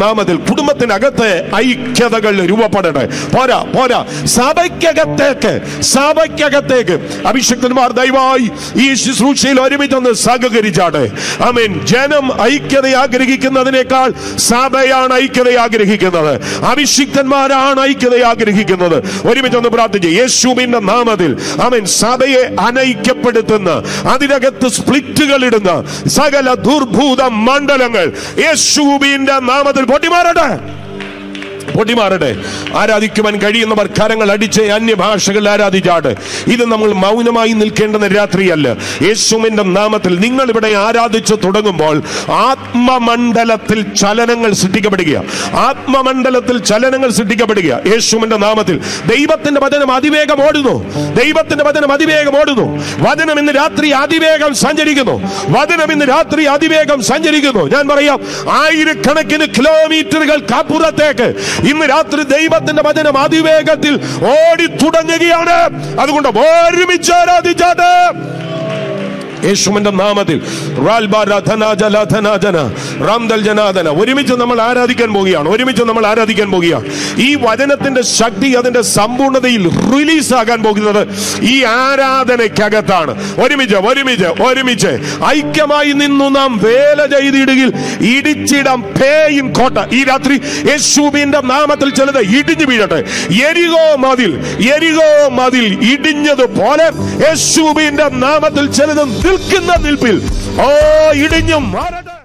നാമത്തിൽ കുടുംബത്തിനകത്ത് ഐക്യതകൾ രൂപപ്പെടട്ടെ പോരാ പോരാ സഭയ്ക്കകത്തേക്ക് സഭയ്ക്കകത്തേക്ക് അഭിഷക്തന്മാർ ദയവായി ഈ ശുശ്രൂഷയിൽ ഒരുമിച്ചൊന്ന് സഹകരിച്ചാട്ടെ ആമേൻ ജനം ഐക്യത ആഗ്രഹിക്കുന്നതിനേക്കാൾ സഭയാണ് ഐക്യത ആഗ്രഹിക്കുന്നത് അഭിഷിക്തന്മാരാണ് ഐക്യത ആഗ്രഹിക്കുന്നത് ഒരുമിച്ചൊന്ന് പ്രാർത്ഥിച്ച് യേശുവിന്റെ നാമത്തിൽ ആമേൻ സഭയെ അനൈക്യപ്പെടുത്തുന്ന അതിനകത്ത് സ്പ്ലിറ്റുകൾ ഇടുന്ന സകല ദുർഭൂത മണ്ഡലങ്ങൾ യേശുവിന്റെ നാമത്തിൽ പൊട്ടിമാറട്ടെ പൊട്ടിമാറട്ടെ ആരാധിക്കുവാൻ കഴിയുന്നവർ കരങ്ങൾ അടിച്ച് അന്യഭാഷകളിൽ ആരാധിച്ചാട്ട് ഇത് നമ്മൾ മൗനമായി നിൽക്കേണ്ടുന്ന രാത്രിയല്ല യേശുവിന്റെ നാമത്തിൽ നിങ്ങൾ ഇവിടെ ആരാധിച്ചു തുടങ്ങുമ്പോൾ ആത്മമണ്ഡലത്തിൽ ചലനങ്ങൾ സൃഷ്ടിക്കപ്പെടുക ആത്മമണ്ഡലത്തിൽ ചലനങ്ങൾ സൃഷ്ടിക്കപ്പെടുക യേശുവിന്റെ നാമത്തിൽ ദൈവത്തിന്റെ വചനം അതിവേഗം ഓടുന്നു ദൈവത്തിന്റെ വചനം അതിവേഗം ഓടുന്നു വചനം ഇന്ന് രാത്രി അതിവേഗം സഞ്ചരിക്കുന്നു വചനം ഇന്ന് രാത്രി അതിവേഗം സഞ്ചരിക്കുന്നു ഞാൻ പറയാം ആയിരക്കണക്കിന് കിലോമീറ്ററുകൾക്കപ്പുറത്തേക്ക് ഇന്ന് രാത്രി ദൈവത്തിന്റെ വചനം അതിവേഗത്തിൽ ഓടി തുടങ്ങുകയാണ് അതുകൊണ്ട് ഒരുമിച്ച് ആരാധിച്ചാട്ട് യേശുവിന്റെ നാമത്തിൽ റാൽബാര ധനാജ ലധനാജന റാംദൽ ജനാദന ഒരുമിച്ച് നമ്മൾ ആരാധിക്കാൻ പോവുകയാണ് ഒരുമിച്ച് നമ്മൾ ആരാധിക്കാൻ പോവുകയാണ് ഈ വചനത്തിന്റെ ശക്തി അതിന്റെ സമ്പൂർണ്ണതയിൽ റിലീസ് ആകാൻ പോകുന്നത് ഈ ആരാധനയ്ക്കകത്താണ് ഒരുമിച്ച് ഒരുമിച്ച് ഒരുമിച്ച് ഐക്യമായി നിന്നു നാം വേല ചെയ്തിടുകിൽ ഇടിച്ചിടം പേയിൻ കോട്ട ഈ രാത്രി യേശുവിന്റെ നാമത്തിൽ ചിലത് ഇടിഞ്ഞു വീഴട്ടെ എരികോ മതിൽ എരികോ മതിൽ ഇടിഞ്ഞതുപോലെ യേശുവിന്റെ നാമത്തിൽ ചിലത് നിൽക്കുന്ന നിൽപ്പിൽ ഓ ഇടിഞ്ഞു മാറട്ടെ